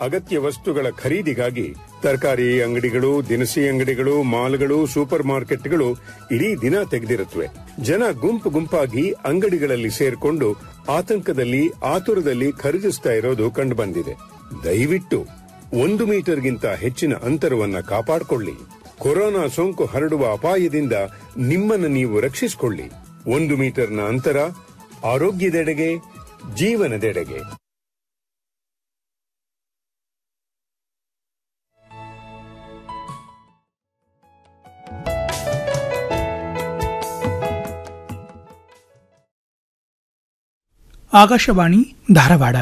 ಅಗತ್ಯ ವಸ್ತುಗಳ ಖರೀದಿಗಾಗಿ ತರಕಾರಿ ಅಂಗಡಿಗಳು ದಿನಸಿ ಅಂಗಡಿಗಳು ಮಾಲ್ಗಳು ಸೂಪರ್ ಮಾರ್ಕೆಟ್ಗಳು ಇಡೀ ದಿನ ತೆಗೆದಿರುತ್ತವೆ ಜನ ಗುಂಪು ಗುಂಪಾಗಿ ಅಂಗಡಿಗಳಲ್ಲಿ ಸೇರ್ಕೊಂಡು ಆತಂಕದಲ್ಲಿ ಆತುರದಲ್ಲಿ ಖರೀದಿಸ್ತಾ ಇರೋದು ಕಂಡುಬಂದಿದೆ ದಯವಿಟ್ಟು ಒಂದು ಮೀಟರ್ಗಿಂತ ಹೆಚ್ಚಿನ ಅಂತರವನ್ನ ಕಾಪಾಡಿಕೊಳ್ಳಿ ಕೊರೋನಾ ಸೋಂಕು ಹರಡುವ ಅಪಾಯದಿಂದ ನಿಮ್ಮನ್ನು ನೀವು ರಕ್ಷಿಸಿಕೊಳ್ಳಿ ಒಂದು ಮೀಟರ್ನ ಅಂತರ ಆರೋಗ್ಯದೆಡೆಗೆ ಜೀವನದೆಡೆಗೆ ಆಕಾಶವಾಣಿ ಧಾರವಾಡ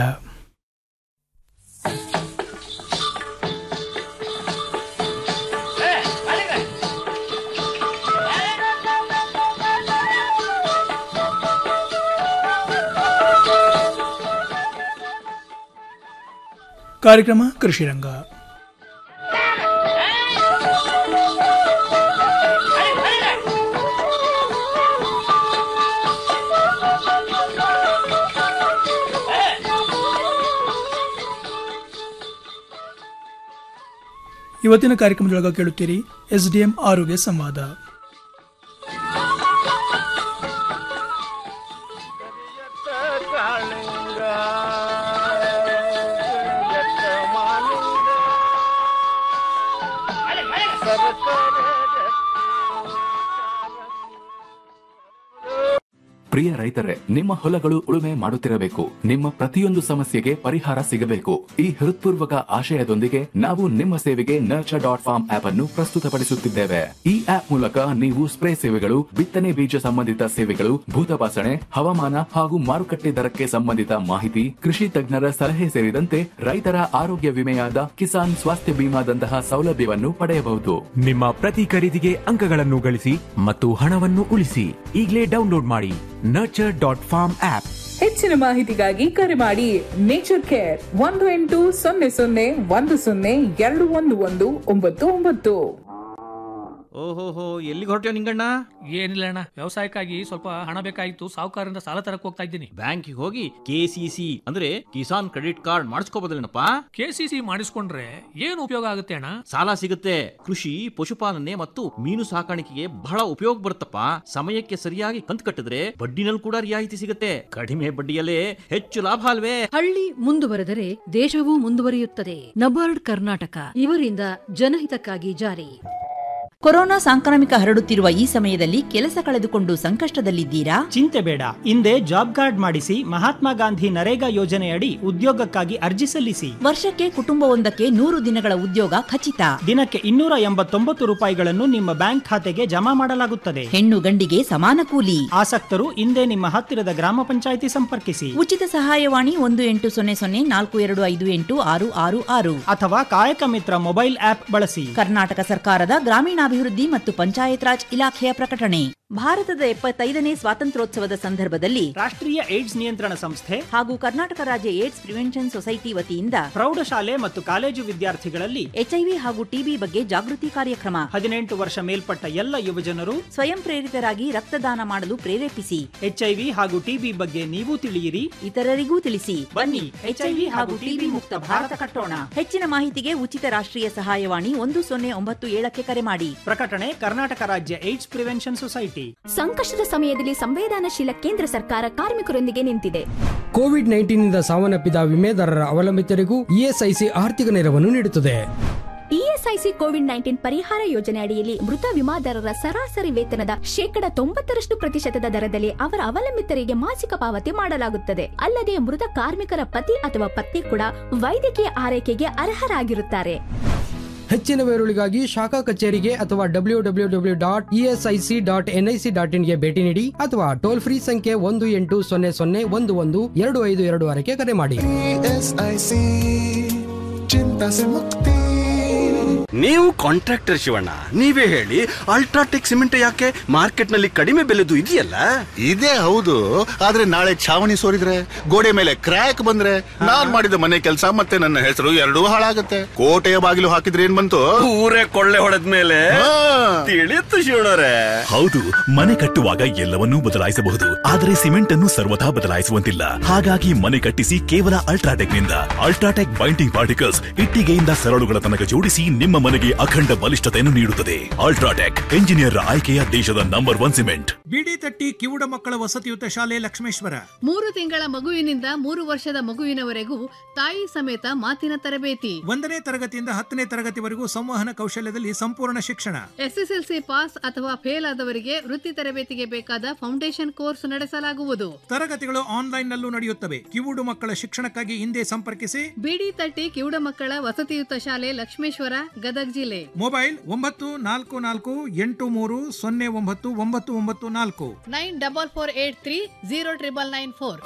ಕಾರ್ಯಕ್ರಮ ಕೃಷಿರಂಗ ಇವತ್ತಿನ ಕಾರ್ಯಕ್ರಮದೊಳಗ ಕೇಳುತ್ತೀರಿ ಎಸ್ಡಿಎಂ ಆರೋಗ್ಯ ಸಂವಾದ ಪ್ರಿಯ ರೈತರೇ ನಿಮ್ಮ ಹೊಲಗಳು ಉಳುಮೆ ಮಾಡುತ್ತಿರಬೇಕು ನಿಮ್ಮ ಪ್ರತಿಯೊಂದು ಸಮಸ್ಯೆಗೆ ಪರಿಹಾರ ಸಿಗಬೇಕು ಈ ಹೃತ್ಪೂರ್ವಕ ಆಶಯದೊಂದಿಗೆ ನಾವು ನಿಮ್ಮ ಸೇವೆಗೆ ನರ್ಚರ್ ಡಾಟ್ ಫಾರ್ಮ್ ಆಪ್ ಅನ್ನು ಪ್ರಸ್ತುತಪಡಿಸುತ್ತಿದ್ದೇವೆ ಈ ಆಪ್ ಮೂಲಕ ನೀವು ಸ್ಪ್ರೇ ಸೇವೆಗಳು ಬಿತ್ತನೆ ಬೀಜ ಸಂಬಂಧಿತ ಸೇವೆಗಳು ಭೂತಪಾಸಣೆ ಹವಾಮಾನ ಹಾಗೂ ಮಾರುಕಟ್ಟೆ ದರಕ್ಕೆ ಸಂಬಂಧಿತ ಮಾಹಿತಿ ಕೃಷಿ ತಜ್ಞರ ಸಲಹೆ ಸೇರಿದಂತೆ ರೈತರ ಆರೋಗ್ಯ ವಿಮೆಯಾದ ಕಿಸಾನ್ ಸ್ವಾಸ್ಥ್ಯ ಬಿಮಾದಂತಹ ಸೌಲಭ್ಯವನ್ನು ಪಡೆಯಬಹುದು ನಿಮ್ಮ ಪ್ರತಿ ಖರೀದಿಗೆ ಅಂಕಗಳನ್ನು ಗಳಿಸಿ ಮತ್ತು ಹಣವನ್ನು ಉಳಿಸಿ ಈಗಲೇ ಡೌನ್ಲೋಡ್ ಮಾಡಿ ನರ್ಚರ್ ಡಾಟ್ ಫಾರ್ಮ್ ಆಪ್ ಹೆಚ್ಚಿನ ಮಾಹಿತಿಗಾಗಿ ಕರೆ ಮಾಡಿ ನೇಚರ್ ಕೇರ್ ಒಂದು ಎಂಟು ಸೊನ್ನೆ ಸೊನ್ನೆ ಒಂದು ಸೊನ್ನೆ ಎರಡು ಒಂದು ಒಂದು ಒಂಬತ್ತು ಒಂಬತ್ತು ಓಹೋಹೋ ಎಲ್ಲಿಗೆ ಹೊರಟ್ಯೋ ನಿಂಗಣ್ಣ ಏನಿಲ್ಲ ಅಣ್ಣ ವ್ಯವಸಾಯಕ್ಕಾಗಿ ಸ್ವಲ್ಪ ಹಣ ಬೇಕಾಗಿತ್ತು ಸಾಹುಕಾರರಿಂದ ಸಾಲ ತರಕ್ ಹೋಗ್ತಾ ಇದ್ದೀನಿ ಬ್ಯಾಂಕಿಗೆ ಹೋಗಿ ಕೆಸಿಸಿ ಅಂದ್ರೆ ಕಿಸಾನ್ ಕ್ರೆಡಿಟ್ ಕಾರ್ಡ್ ಮಾಡಿಸ್ಕೋಬೋದಲ್ಲೇನಪ್ಪ ಕೆಸಿಸಿ ಮಾಡಿಸ್ಕೊಂಡ್ರೆ ಏನು ಉಪಯೋಗ ಆಗುತ್ತೆ ಅಣ್ಣ ಸಾಲ ಸಿಗುತ್ತೆ ಕೃಷಿ ಪಶುಪಾಲನೆ ಮತ್ತು ಮೀನು ಸಾಕಾಣಿಕೆಗೆ ಬಹಳ ಉಪಯೋಗ ಬರುತ್ತಪ್ಪ ಸಮಯಕ್ಕೆ ಸರಿಯಾಗಿ ಕಂತು ಕಟ್ಟಿದ್ರೆ ಬಡ್ಡಿನಲ್ಲಿ ಕೂಡ ರಿಯಾಯಿತಿ ಸಿಗುತ್ತೆ ಕಡಿಮೆ ಬಡ್ಡಿಯಲ್ಲೇ ಹೆಚ್ಚು ಲಾಭ ಅಲ್ವೇ ಹಳ್ಳಿ ಮುಂದುವರೆದರೆ ದೇಶವೂ ಮುಂದುವರಿಯುತ್ತದೆ ನಬಾರ್ಡ್ ಕರ್ನಾಟಕ ಇವರಿಂದ ಜನಹಿತಕ್ಕಾಗಿ ಜಾರಿ ಕೊರೋನಾ ಸಾಂಕ್ರಾಮಿಕ ಹರಡುತ್ತಿರುವ ಈ ಸಮಯದಲ್ಲಿ ಕೆಲಸ ಕಳೆದುಕೊಂಡು ಸಂಕಷ್ಟದಲ್ಲಿದ್ದೀರಾ ಚಿಂತೆ ಬೇಡ ಹಿಂದೆ ಜಾಬ್ ಕಾರ್ಡ್ ಮಾಡಿಸಿ ಮಹಾತ್ಮ ಗಾಂಧಿ ನರೇಗಾ ಯೋಜನೆಯಡಿ ಉದ್ಯೋಗಕ್ಕಾಗಿ ಅರ್ಜಿ ಸಲ್ಲಿಸಿ ವರ್ಷಕ್ಕೆ ಕುಟುಂಬವೊಂದಕ್ಕೆ ನೂರು ದಿನಗಳ ಉದ್ಯೋಗ ಖಚಿತ ದಿನಕ್ಕೆ ಇನ್ನೂರ ಎಂಬತ್ತೊಂಬತ್ತು ರೂಪಾಯಿಗಳನ್ನು ನಿಮ್ಮ ಬ್ಯಾಂಕ್ ಖಾತೆಗೆ ಜಮಾ ಮಾಡಲಾಗುತ್ತದೆ ಹೆಣ್ಣು ಗಂಡಿಗೆ ಸಮಾನ ಕೂಲಿ ಆಸಕ್ತರು ಹಿಂದೆ ನಿಮ್ಮ ಹತ್ತಿರದ ಗ್ರಾಮ ಪಂಚಾಯಿತಿ ಸಂಪರ್ಕಿಸಿ ಉಚಿತ ಸಹಾಯವಾಣಿ ಒಂದು ಎಂಟು ಸೊನ್ನೆ ಸೊನ್ನೆ ನಾಲ್ಕು ಎರಡು ಐದು ಎಂಟು ಆರು ಆರು ಆರು ಅಥವಾ ಕಾಯಕ ಮಿತ್ರ ಮೊಬೈಲ್ ಆಪ್ ಬಳಸಿ ಕರ್ನಾಟಕ ಸರ್ಕಾರದ ಗ್ರಾಮೀಣಾಭಿವೃದ್ಧಿ ಮತ್ತು ಪಂಚಾಯತ್ ರಾಜ್ ಇಲಾಖೆಯ ಪ್ರಕಟಣೆ ಭಾರತದ ಎಪ್ಪತ್ತೈದನೇ ಸ್ವಾತಂತ್ರ್ಯೋತ್ಸವದ ಸಂದರ್ಭದಲ್ಲಿ ರಾಷ್ಟ್ರೀಯ ಏಡ್ಸ್ ನಿಯಂತ್ರಣ ಸಂಸ್ಥೆ ಹಾಗೂ ಕರ್ನಾಟಕ ರಾಜ್ಯ ಏಡ್ಸ್ ಪ್ರಿವೆನ್ಷನ್ ಸೊಸೈಟಿ ವತಿಯಿಂದ ಪ್ರೌಢಶಾಲೆ ಮತ್ತು ಕಾಲೇಜು ವಿದ್ಯಾರ್ಥಿಗಳಲ್ಲಿ ಎಚ್ಐವಿ ಹಾಗೂ ಟಿಬಿ ಬಗ್ಗೆ ಜಾಗೃತಿ ಕಾರ್ಯಕ್ರಮ ಹದಿನೆಂಟು ವರ್ಷ ಮೇಲ್ಪಟ್ಟ ಎಲ್ಲ ಯುವಜನರು ಸ್ವಯಂ ಪ್ರೇರಿತರಾಗಿ ರಕ್ತದಾನ ಮಾಡಲು ಪ್ರೇರೇಪಿಸಿ ಎಚ್ಐವಿ ಹಾಗೂ ಟಿಬಿ ಬಗ್ಗೆ ನೀವು ತಿಳಿಯಿರಿ ಇತರರಿಗೂ ತಿಳಿಸಿ ಬನ್ನಿ ಎಚ್ಐವಿ ಹಾಗೂ ಟಿಬಿ ಮುಕ್ತ ಭಾರತ ಕಟ್ಟೋಣ ಹೆಚ್ಚಿನ ಮಾಹಿತಿಗೆ ಉಚಿತ ರಾಷ್ಟ್ರೀಯ ಸಹಾಯವಾಣಿ ಒಂದು ಸೊನ್ನೆ ಒಂಬತ್ತು ಏಳಕ್ಕೆ ಕರೆ ಮಾಡಿ ಪ್ರಕಟಣೆ ಕರ್ನಾಟಕ ರಾಜ್ಯ ಏಡ್ಸ್ ಪ್ರಿವೆನ್ಷನ್ ಸೊಸೈಟಿ ಸಂಕಷ್ಟದ ಸಮಯದಲ್ಲಿ ಸಂವೇದನಾಶೀಲ ಕೇಂದ್ರ ಸರ್ಕಾರ ಕಾರ್ಮಿಕರೊಂದಿಗೆ ನಿಂತಿದೆ ಕೋವಿಡ್ ನೈನ್ಟೀನ್ನಿಂದ ಸಾವನ್ನಪ್ಪಿದ ವಿಮೆದಾರರ ಅವಲಂಬಿತರಿಗೂ ಇಎಸ್ಐಸಿ ಆರ್ಥಿಕ ನೆರವನ್ನು ನೀಡುತ್ತದೆ ಇಎಸ್ಐಸಿ ಕೋವಿಡ್ ನೈನ್ಟೀನ್ ಪರಿಹಾರ ಯೋಜನೆ ಅಡಿಯಲ್ಲಿ ಮೃತ ವಿಮಾದಾರರ ಸರಾಸರಿ ವೇತನದ ಶೇಕಡ ತೊಂಬತ್ತರಷ್ಟು ಪ್ರತಿಶತದ ದರದಲ್ಲಿ ಅವರ ಅವಲಂಬಿತರಿಗೆ ಮಾಸಿಕ ಪಾವತಿ ಮಾಡಲಾಗುತ್ತದೆ ಅಲ್ಲದೆ ಮೃತ ಕಾರ್ಮಿಕರ ಪತಿ ಅಥವಾ ಪತ್ನಿ ಕೂಡ ವೈದ್ಯಕೀಯ ಆರೈಕೆಗೆ ಅರ್ಹರಾಗಿರುತ್ತಾರೆ ಹೆಚ್ಚಿನ ವಿವರಗಳಿಗಾಗಿ ಶಾಖಾ ಕಚೇರಿಗೆ ಅಥವಾ W W W dot ESIC dot NIC dot ಇನ್ಗೆ ಭೇಟಿ ನೀಡಿ ಅಥವಾ ಟೋಲ್ ಫ್ರೀ ಸಂಖ್ಯೆ ಒಂದು ಎಂಟು ಸೊನ್ನೆ ಸೊನ್ನೆ ಒಂದು ಒಂದು ಎರಡು ಐದು ಎರಡು ಆರಕ್ಕೆ ಕರೆ ಮಾಡಿ चिंता से मुक्ति ನೀವು ಕಾಂಟ್ರಾಕ್ಟರ್ ಶಿವಣ್ಣ ನೀವೇ ಹೇಳಿ ಅಲ್ಟ್ರಾಟೆಕ್ ಸಿಮೆಂಟ್ ಯಾಕೆ ಮಾರ್ಕೆಟ್ ನಲ್ಲಿ ಕಡಿಮೆ ಬೆಲೆದು ಇದೆಯಲ್ಲ ಇದೇ ಹೌದು ಆದ್ರೆ ನಾಳೆ ಛಾವಣಿ ಸೋರಿದ್ರೆ ಗೋಡೆ ಮೇಲೆ ಕ್ರ್ಯಾಕ್ ಬಂದ್ರೆ ನಾನ್ ಮಾಡಿದ ಮನೆ ಕೆಲಸ ಮತ್ತೆ ನನ್ನ ಹೆಸರು ಎರಡೂ ಹಾಳಾಗತ್ತೆ ಕೋಟೆಯ ಬಾಗಿಲು ಹಾಕಿದ್ರೆ ಏನ್ ಬಂತು ಊರೇ ಕೊಳ್ಳೆ ಹೊಡೆದ ಮೇಲೆ ತಿಳಿಯುತ್ತು ಶಿವಣ್ಣರೇ ಹೌದು ಮನೆ ಕಟ್ಟುವಾಗ ಎಲ್ಲವನ್ನೂ ಬದಲಾಯಿಸಬಹುದು ಆದರೆ ಸಿಮೆಂಟ್ ಅನ್ನು ಸರ್ವಥಾ ಬದಲಾಯಿಸುವಂತಿಲ್ಲ ಹಾಗಾಗಿ ಮನೆ ಕಟ್ಟಿಸಿ ಕೇವಲ ಅಲ್ಟ್ರಾಟೆಕ್ ನಿಂದ ಅಲ್ಟ್ರಾಟೆಕ್ ಬೈಂಡಿಂಗ್ ಪಾರ್ಟಿಕಲ್ಸ್ ಇಟ್ಟಿಗೆಯಿಂದ ಸರಳುಗಳ ತನಕ ಜೋಡಿಸಿ ನಿಮ್ಮ ಮನೆಗೆ ಅಖಂಡ ಬಲಿಷ್ಠತೆಯನ್ನು ನೀಡುತ್ತದೆ ಅಲ್ಟ್ರಾಟೆಕ್ ಎಂಜಿನಿಯರ್ ಆಯ್ಕೆಯ ದೇಶದ ನಂಬರ್ ಒನ್ ಸಿಮೆಂಟ್ ಬಿಡಿ ತಟ್ಟಿ ಕಿವುಡ ಮಕ್ಕಳ ವಸತಿಯುತ ಶಾಲೆ ಲಕ್ಷ್ಮೇಶ್ವರ ಮೂರು ತಿಂಗಳ ಮಗುವಿನಿಂದ ಮೂರು ವರ್ಷದ ಮಗುವಿನವರೆಗೂ ತಾಯಿ ಸಮೇತ ಮಾತಿನ ತರಬೇತಿ ಒಂದನೇ ತರಗತಿಯಿಂದ ಹತ್ತನೇ ತರಗತಿವರೆಗೂ ಸಂವಹನ ಕೌಶಲ್ಯದಲ್ಲಿ ಸಂಪೂರ್ಣ ಶಿಕ್ಷಣ ಎಸ್ಎಸ್ಎಲ್ಸಿ ಪಾಸ್ ಅಥವಾ ಫೇಲ್ ಆದವರಿಗೆ ವೃತ್ತಿ ತರಬೇತಿಗೆ ಬೇಕಾದ ಫೌಂಡೇಶನ್ ಕೋರ್ಸ್ ನಡೆಸಲಾಗುವುದು ತರಗತಿಗಳು ಆನ್ಲೈನ್ ನಲ್ಲೂ ನಡೆಯುತ್ತವೆ ಕಿವುಡು ಮಕ್ಕಳ ಶಿಕ್ಷಣಕ್ಕಾಗಿ ಹಿಂದೆ ಸಂಪರ್ಕಿಸಿ ಬಿಡಿ ತಟ್ಟಿ ಕಿವುಡ ಮಕ್ಕಳ ವಸತಿಯುತ ಶಾಲೆ ಲಕ್ಷ್ಮೇಶ್ವರ ಗದಗ್ ಜಿಲ್ಲೆ ಮೊಬೈಲ್ ಒಂಬತ್ತು ನಾಲ್ಕು ನಾಲ್ಕು ಎಂಟು ಮೂರು ಸೊನ್ನೆ ಒಂಬತ್ತು ಒಂಬತ್ತು ಒಂಬತ್ತು ನಾಲ್ಕು nine double four eight three zero triple nine four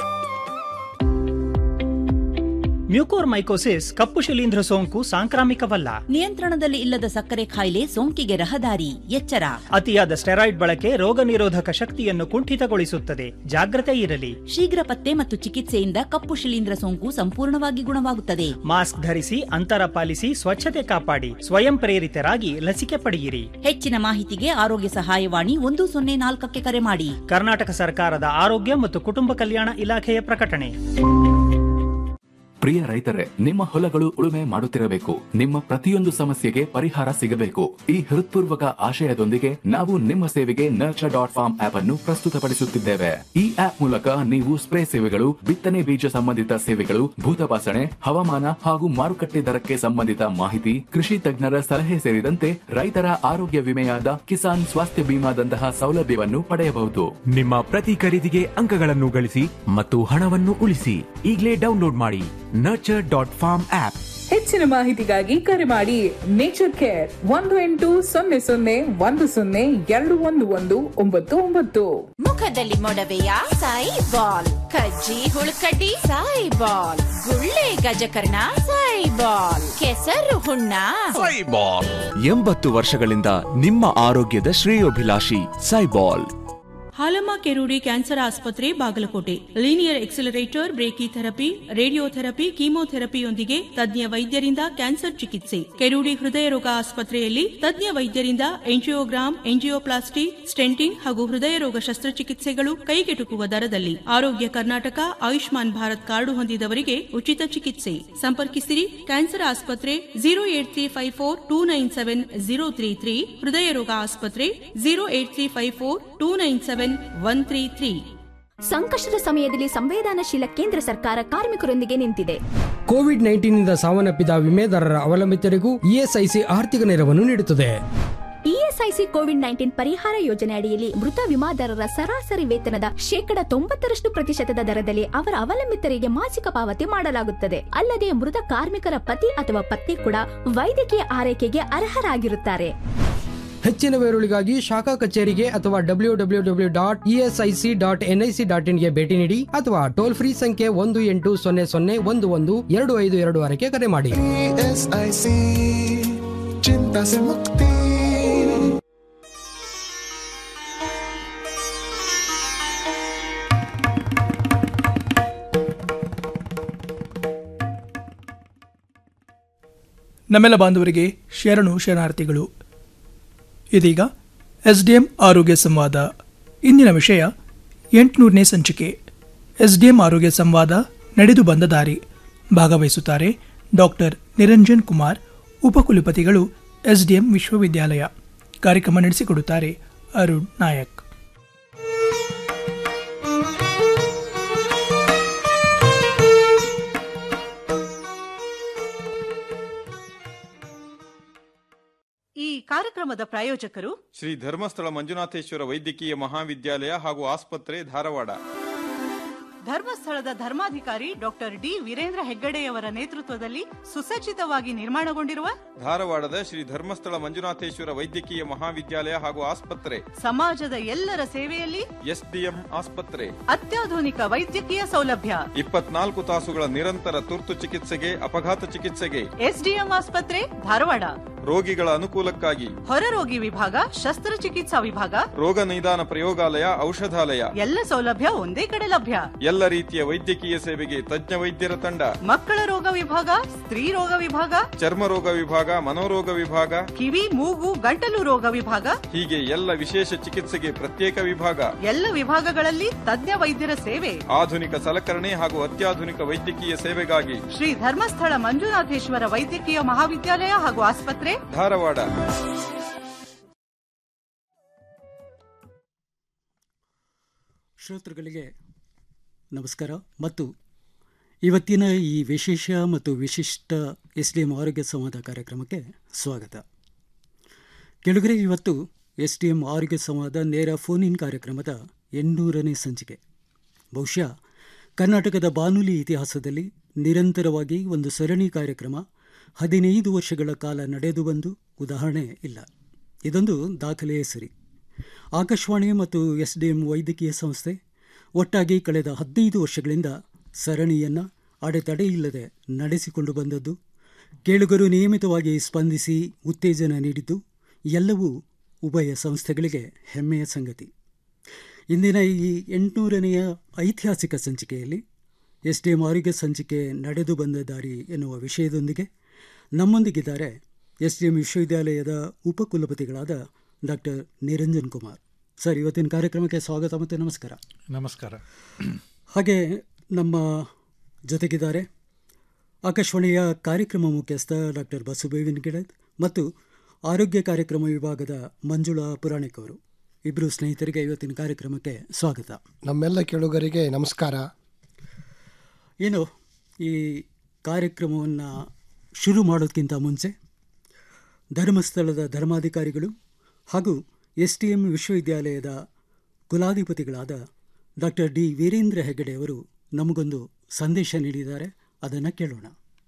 mucormycosis ಕಪ್ಪು ಶಿಲೀಂಧ್ರ ಸೋಂಕು ಸಾಂಕ್ರಾಮಿಕವಲ್ಲ ನಿಯಂತ್ರಣದಲ್ಲಿ ಇಲ್ಲದ ಸಕ್ಕರೆ ಕಾಯಿಲೆ ಸೋಂಕಿಗೆ ರಹದಾರಿ ಎಚ್ಚರ ಅತಿಯಾದ ಸ್ಟೆರಾಯ್ಡ್ ಬಳಕೆ ರೋಗ ನಿರೋಧಕ ಶಕ್ತಿಯನ್ನು ಕುಂಠಿತಗೊಳಿಸುತ್ತದೆ ಜಾಗ್ರತೆ ಇರಲಿ ಶೀಘ್ರ ಪತ್ತೆ ಮತ್ತು ಚಿಕಿತ್ಸೆಯಿಂದ ಕಪ್ಪು ಶಿಲೀಂಧ್ರ ಸೋಂಕು ಸಂಪೂರ್ಣವಾಗಿ ಗುಣವಾಗುತ್ತದೆ ಮಾಸ್ಕ್ ಧರಿಸಿ ಅಂತರ ಪಾಲಿಸಿ ಸ್ವಚ್ಛತೆ ಕಾಪಾಡಿ ಸ್ವಯಂ ಪ್ರೇರಿತರಾಗಿ ಲಸಿಕೆ ಪಡೆಯಿರಿ ಹೆಚ್ಚಿನ ಮಾಹಿತಿಗೆ ಆರೋಗ್ಯ ಸಹಾಯವಾಣಿ ಒಂದು ಸೊನ್ನೆ ನಾಲ್ಕಕ್ಕೆ ಕರೆ ಮಾಡಿ ಕರ್ನಾಟಕ ಸರ್ಕಾರದ ಆರೋಗ್ಯ ಮತ್ತು ಕುಟುಂಬ ಕಲ್ಯಾಣ ಇಲಾಖೆಯ ಪ್ರಕಟಣೆ ಪ್ರಿಯ ರೈತರೇ ನಿಮ್ಮ ಹೊಲಗಳು ಉಳುಮೆ ಮಾಡುತ್ತಿರಬೇಕು ನಿಮ್ಮ ಪ್ರತಿಯೊಂದು ಸಮಸ್ಯೆಗೆ ಪರಿಹಾರ ಸಿಗಬೇಕು ಈ ಹೃತ್ಪೂರ್ವಕ ಆಶಯದೊಂದಿಗೆ ನಾವು ನಿಮ್ಮ ಸೇವೆಗೆ ನರ್ಚರ್ ಡಾಟ್ ಫಾರ್ಮ್ ಆಪ್ ಅನ್ನು ಪ್ರಸ್ತುತಪಡಿಸುತ್ತಿದ್ದೇವೆ ಈ ಆಪ್ ಮೂಲಕ ನೀವು ಸ್ಪ್ರೇ ಸೇವೆಗಳು ಬಿತ್ತನೆ ಬೀಜ ಸಂಬಂಧಿತ ಸೇವೆಗಳು ಭೂತಪಾಸಣೆ ಹವಾಮಾನ ಹಾಗೂ ಮಾರುಕಟ್ಟೆ ದರಕ್ಕೆ ಸಂಬಂಧಿತ ಮಾಹಿತಿ ಕೃಷಿ ತಜ್ಞರ ಸಲಹೆ ಸೇರಿದಂತೆ ರೈತರ ಆರೋಗ್ಯ ವಿಮೆಯಾದ ಕಿಸಾನ್ ಸ್ವಾಸ್ಥ್ಯ ಬಿಮಾದಂತಹ ಸೌಲಭ್ಯವನ್ನು ಪಡೆಯಬಹುದು ನಿಮ್ಮ ಪ್ರತಿ ಖರೀದಿಗೆ ಅಂಕಗಳನ್ನು ಗಳಿಸಿ ಮತ್ತು ಹಣವನ್ನು ಉಳಿಸಿ ಈಗಲೇ ಡೌನ್ಲೋಡ್ ಮಾಡಿ ನರ್ಚರ್ ಡಾಟ್ ಫಾರ್ಮ್ ಆಪ್ ಹೆಚ್ಚಿನ ಮಾಹಿತಿಗಾಗಿ ಕರೆ ಮಾಡಿ ನೇಚರ್ ಕೇರ್ ಒಂದು ಎಂಟು ಸೊನ್ನೆ ಸೊನ್ನೆ ಒಂದು ಸೊನ್ನೆ ಎರಡು ಒಂದು ಒಂದು ಒಂಬತ್ತು ಒಂಬತ್ತು ಮುಖದಲ್ಲಿ ಮೊಡವೆಯ ಸಾಯಿ ಬಾಲ್ ಕಜ್ಜಿ ಹುಳುಕಡ್ಡಿ ಸಾಯಿ ಬಾಲ್ ಗುಳ್ಳೆ ಗಜಕರ್ಣ ಸಾಯಿ ಬಾಲ್ ಕೆಸರು ಹುಣ್ಣ ಎಂಬತ್ತು ವರ್ಷಗಳಿಂದ ನಿಮ್ಮ ಆರೋಗ್ಯದ ಶ್ರೇಯೋಭಿಲಾಷಿ ಸೈಬಾಲ್ ಹಾಲಮ್ಮ ಕೆರೂಡಿ ಕ್ಯಾನ್ಸರ್ ಆಸ್ಪತ್ರೆ Bagalkote linear accelerator brachytherapy radiotherapy ಕೀಮೋಥೆರಪಿಯೊಂದಿಗೆ ತಜ್ಞ ವೈದ್ಯರಿಂದ ಕ್ಯಾನ್ಸರ್ ಚಿಕಿತ್ಸೆ ಕೆರೂಡಿ ಹೃದಯ ರೋಗ ಆಸ್ಪತ್ರೆಯಲ್ಲಿ ತಜ್ಞ ವೈದ್ಯರಿಂದ ಎಂಜಿಯೋಗ್ರಾಮ್ ಎಂಜಿಯೋಪ್ಲಾಸ್ಟಿ ಸ್ಟೆಂಟಿಂಗ್ ಹಾಗೂ ಹೃದಯ ರೋಗ ಶಸ್ತ್ರಚಿಕಿತ್ಸೆಗಳು ಕೈಗೆಟುಕುವ ದರದಲ್ಲಿ ಆರೋಗ್ಯ ಕರ್ನಾಟಕ ಆಯುಷ್ಮಾನ್ ಭಾರತ್ ಕಾರ್ಡು ಹೊಂದಿದವರಿಗೆ ಉಚಿತ ಚಿಕಿತ್ಸೆ ಸಂಪರ್ಕಿಸಿರಿ ಕ್ಯಾನ್ಸರ್ ಆಸ್ಪತ್ರೆ zero eight three five four two nine seven zero three three ಹೃದಯ ರೋಗ ಆಸ್ಪತ್ರೆ zero eight three five four two nine seven one three three ಸಂಕಷ್ಟದ ಸಮಯದಲ್ಲಿ ಸಂವೇದನಾಶೀಲ ಕೇಂದ್ರ ಸರ್ಕಾರ ಕಾರ್ಮಿಕರೊಂದಿಗೆ ನಿಂತಿದೆ ಕೋವಿಡ್ ನೈನ್ಟೀನ್ನಿಂದ ಸಾವನ್ನಪ್ಪಿದ ವಿಮೆದಾರರ ಅವಲಂಬಿತರಿಗೂ ಇಎಸ್ಐಸಿ ಆರ್ಥಿಕ ನೆರವನ್ನು ನೀಡುತ್ತದೆ ಇಎಸ್ಐಸಿ ಕೋವಿಡ್ ನೈನ್ಟೀನ್ ಪರಿಹಾರ ಯೋಜನೆ ಅಡಿಯಲ್ಲಿ ಮೃತ ವಿಮಾದಾರರ ಸರಾಸರಿ ವೇತನದ ಶೇಕಡ ತೊಂಬತ್ತರಷ್ಟು ಪ್ರತಿಶತದ ದರದಲ್ಲಿ ಅವರ ಅವಲಂಬಿತರಿಗೆ ಮಾಸಿಕ ಪಾವತಿ ಮಾಡಲಾಗುತ್ತದೆ ಅಲ್ಲದೆ ಮೃತ ಕಾರ್ಮಿಕರ ಪತಿ ಅಥವಾ ಪತ್ನಿ ಕೂಡ ವೈದ್ಯಕೀಯ ಆರೈಕೆಗೆ ಅರ್ಹರಾಗಿರುತ್ತಾರೆ ಹೆಚ್ಚಿನ ವಿವರಗಳಿಗಾಗಿ ಶಾಖಾ ಕಚೇರಿಗೆ ಅಥವಾ W W W dot ESIC dot NIC dot ಇನ್ಗೆ ಭೇಟಿ ನೀಡಿ ಅಥವಾ ಟೋಲ್ ಫ್ರೀ ಸಂಖ್ಯೆ ಒಂದು ಎಂಟು ಸೊನ್ನೆ ಸೊನ್ನೆ ಒಂದು ಒಂದು ಎರಡು ಐದು ಎರಡು ಆರಕ್ಕೆ ಕರೆ ಮಾಡಿ एसआईसी चिंता से मुक्ति ನಮ್ಮೆಲ್ಲ ಬಾಂಧವರಿಗೆ ಶರಣು ಶರಣಾರ್ಥಿಗಳು ಇದೀಗ ಎಸ್ಡಿಎಂ ಆರೋಗ್ಯ ಸಂವಾದ ಇಂದಿನ ವಿಷಯ ಎಂಟುನೂರನೇ ಸಂಚಿಕೆ ಎಸ್ಡಿಎಂ ಆರೋಗ್ಯ ಸಂವಾದ ನಡೆದು ಬಂದ ದಾರಿ ಭಾಗವಹಿಸುತ್ತಾರೆ ಡಾಕ್ಟರ್ ನಿರಂಜನ್ ಕುಮಾರ್ ಉಪಕುಲಪತಿಗಳು ಎಸ್ಡಿಎಂ ವಿಶ್ವವಿದ್ಯಾಲಯ ಕಾರ್ಯಕ್ರಮ ನಡೆಸಿಕೊಡುತ್ತಾರೆ ಅರುಣ್ ನಾಯಕ್ ಈ ಕಾರ್ಯಕ್ರಮದ ಪ್ರಾಯೋಜಕರು ಶ್ರೀ ಧರ್ಮಸ್ಥಳ ಮಂಜುನಾಥೇಶ್ವರ ವೈದ್ಯಕೀಯ ಮಹಾವಿದ್ಯಾಲಯ ಹಾಗೂ ಆಸ್ಪತ್ರೆ ಧಾರವಾಡ ಧರ್ಮಸ್ಥಳದ ಧರ್ಮಾಧಿಕಾರಿ ಡಾಕ್ಟರ್ ಡಿ ವೀರೇಂದ್ರ ಹೆಗ್ಗಡೆಯವರ ನೇತೃತ್ವದಲ್ಲಿ ಸುಸಜ್ಜಿತವಾಗಿ ನಿರ್ಮಾಣಗೊಂಡಿರುವ ಧಾರವಾಡದ ಶ್ರೀ ಧರ್ಮಸ್ಥಳ ಮಂಜುನಾಥೇಶ್ವರ ವೈದ್ಯಕೀಯ ಮಹಾವಿದ್ಯಾಲಯ ಹಾಗೂ ಆಸ್ಪತ್ರೆ ಸಮಾಜದ ಎಲ್ಲರ ಸೇವೆಯಲ್ಲಿ ಎಸ್ಡಿಎಂ ಆಸ್ಪತ್ರೆ ಅತ್ಯಾಧುನಿಕ ವೈದ್ಯಕೀಯ ಸೌಲಭ್ಯ ಇಪ್ಪತ್ನಾಲ್ಕು ತಾಸುಗಳ ನಿರಂತರ ತುರ್ತು ಚಿಕಿತ್ಸೆಗೆ ಅಪಘಾತ ಚಿಕಿತ್ಸೆಗೆ ಎಸ್ಡಿಎಂ ಆಸ್ಪತ್ರೆ ಧಾರವಾಡ ರೋಗಿಗಳ ಅನುಕೂಲಕ್ಕಾಗಿ ಹೊರರೋಗಿ ವಿಭಾಗ ಶಸ್ತ್ರಚಿಕಿತ್ಸಾ ವಿಭಾಗ ರೋಗ ನಿದಾನ ಪ್ರಯೋಗಾಲಯ ಔಷಧಾಲಯ ಎಲ್ಲ ಸೌಲಭ್ಯ ಒಂದೇ ಕಡೆ ಲಭ್ಯ ಎಲ್ಲ ರೀತಿಯ ವೈದ್ಯಕೀಯ ಸೇವೆಗೆ ತಜ್ಞ ವೈದ್ಯರ ತಂಡ ಮಕ್ಕಳ ರೋಗ ವಿಭಾಗ ಸ್ತ್ರೀ ರೋಗ ವಿಭಾಗ ಚರ್ಮ ರೋಗ ವಿಭಾಗ ಮನೋರೋಗ ವಿಭಾಗ ಕಿವಿ ಮೂಗು ಗಂಟಲು ರೋಗ ವಿಭಾಗ ಹೀಗೆ ಎಲ್ಲ ವಿಶೇಷ ಚಿಕಿತ್ಸೆಗೆ ಪ್ರತ್ಯೇಕ ವಿಭಾಗ ಎಲ್ಲ ವಿಭಾಗಗಳಲ್ಲಿ ತಜ್ಞ ವೈದ್ಯರ ಸೇವೆ ಆಧುನಿಕ ಸಲಕರಣೆ ಹಾಗೂ ಅತ್ಯಾಧುನಿಕ ವೈದ್ಯಕೀಯ ಸೇವೆಗಾಗಿ ಶ್ರೀ ಧರ್ಮಸ್ಥಳ ಮಂಜುನಾಥೇಶ್ವರ ವೈದ್ಯಕೀಯ ಮಹಾವಿದ್ಯಾಲಯ ಹಾಗೂ ಆಸ್ಪತ್ರೆ ಧಾರವಾಡ ಶ್ರೋತೃಗಳಿಗೆ ನಮಸ್ಕಾರ ಮತ್ತು ಇವತ್ತಿನ ಈ ವಿಶೇಷ ಮತ್ತು ವಿಶಿಷ್ಟ ಎಸ್ ಡಿ ಎಂ ಆರೋಗ್ಯ ಸಂವಾದ ಕಾರ್ಯಕ್ರಮಕ್ಕೆ ಸ್ವಾಗತ ಕೆಳಗರೆ ಇವತ್ತು ಎಸ್ ಡಿ ಎಂ ಆರೋಗ್ಯ ಸಂವಾದ ನೇರ ಫೋನ್ ಇನ್ ಕಾರ್ಯಕ್ರಮದ ಎಂಟುನೂರನೇ ಸಂಚಿಕೆ ಬಹುಶಃ ಕರ್ನಾಟಕದ ಬಾನುಲಿ ಇತಿಹಾಸದಲ್ಲಿ ನಿರಂತರವಾಗಿ ಒಂದು ಸರಣಿ ಕಾರ್ಯಕ್ರಮ ಹದಿನೈದು ವರ್ಷಗಳ ಕಾಲ ನಡೆದು ಬಂದು ಉದಾಹರಣೆ ಇಲ್ಲ ಇದೊಂದು ದಾಖಲೆಯೇ ಸರಿ ಆಕಾಶವಾಣಿ ಮತ್ತು ಎಸ್ ಡಿ ಎಂ ವೈದ್ಯಕೀಯ ಸಂಸ್ಥೆ ಒಟ್ಟಾಗಿ ಕಳೆದ ಹದಿನೈದು ವರ್ಷಗಳಿಂದ ಸರಣಿಯನ್ನು ಅಡೆತಡೆ ಇಲ್ಲದೆ ನಡೆಸಿಕೊಂಡು ಬಂದದ್ದು ಕೇಳುಗರು ನಿಯಮಿತವಾಗಿ ಸ್ಪಂದಿಸಿ ಉತ್ತೇಜನ ನೀಡಿದ್ದು ಎಲ್ಲವೂ ಉಭಯ ಸಂಸ್ಥೆಗಳಿಗೆ ಹೆಮ್ಮೆಯ ಸಂಗತಿ ಇಂದಿನ ಈ ಎಂಟುನೂರನೆಯ ಐತಿಹಾಸಿಕ ಸಂಚಿಕೆಯಲ್ಲಿ ಎಸ್ ಡಿ ಎಂ ಆರೋಗ್ಯ ಸಂಚಿಕೆ ನಡೆದು ಬಂದ ದಾರಿ ಎನ್ನುವ ವಿಷಯದೊಂದಿಗೆ ನಮ್ಮೊಂದಿಗಿದ್ದಾರೆ ಎಸ್ ಡಿ ಎಂ ವಿಶ್ವವಿದ್ಯಾಲಯದ ಉಪಕುಲಪತಿಗಳಾದ ಡಾಕ್ಟರ್ ನಿರಂಜನ್ ಕುಮಾರ್ ಸರ್ ಇವತ್ತಿನ ಕಾರ್ಯಕ್ರಮಕ್ಕೆ ಸ್ವಾಗತ ಮತ್ತು ನಮಸ್ಕಾರ ನಮಸ್ಕಾರ ಹಾಗೆ ನಮ್ಮ ಜೊತೆಗಿದ್ದಾರೆ ಆಕಾಶವಾಣಿಯ ಕಾರ್ಯಕ್ರಮ ಮುಖ್ಯಸ್ಥ ಡಾಕ್ಟರ್ ಬಸುಬೇವಿನ ಗಿಡದ್ ಮತ್ತು ಆರೋಗ್ಯ ಕಾರ್ಯಕ್ರಮ ವಿಭಾಗದ ಮಂಜುಳಾ ಪುರಾಣಿಕ್ ಅವರು ಇಬ್ಬರು ಸ್ನೇಹಿತರಿಗೆ ಇವತ್ತಿನ ಕಾರ್ಯಕ್ರಮಕ್ಕೆ ಸ್ವಾಗತ ನಮ್ಮೆಲ್ಲ ಕೇಳುಗರಿಗೆ ನಮಸ್ಕಾರ ಏನು ಈ ಕಾರ್ಯಕ್ರಮವನ್ನು ಶುರು ಮಾಡೋದಕ್ಕಿಂತ ಮುಂಚೆ ಧರ್ಮಸ್ಥಳದ ಧರ್ಮಾಧಿಕಾರಿಗಳು ಹಾಗೂ ಎಸ್ ಟಿ ಎಂ ವಿಶ್ವವಿದ್ಯಾಲಯದ ಕುಲಾಧಿಪತಿಗಳಾದ ಡಾಕ್ಟರ್ ಡಿ ವೀರೇಂದ್ರ ಹೆಗಡೆಯವರು ನಮಗೊಂದು ಸಂದೇಶ ನೀಡಿದ್ದಾರೆ ಅದನ್ನು ಕೇಳೋಣ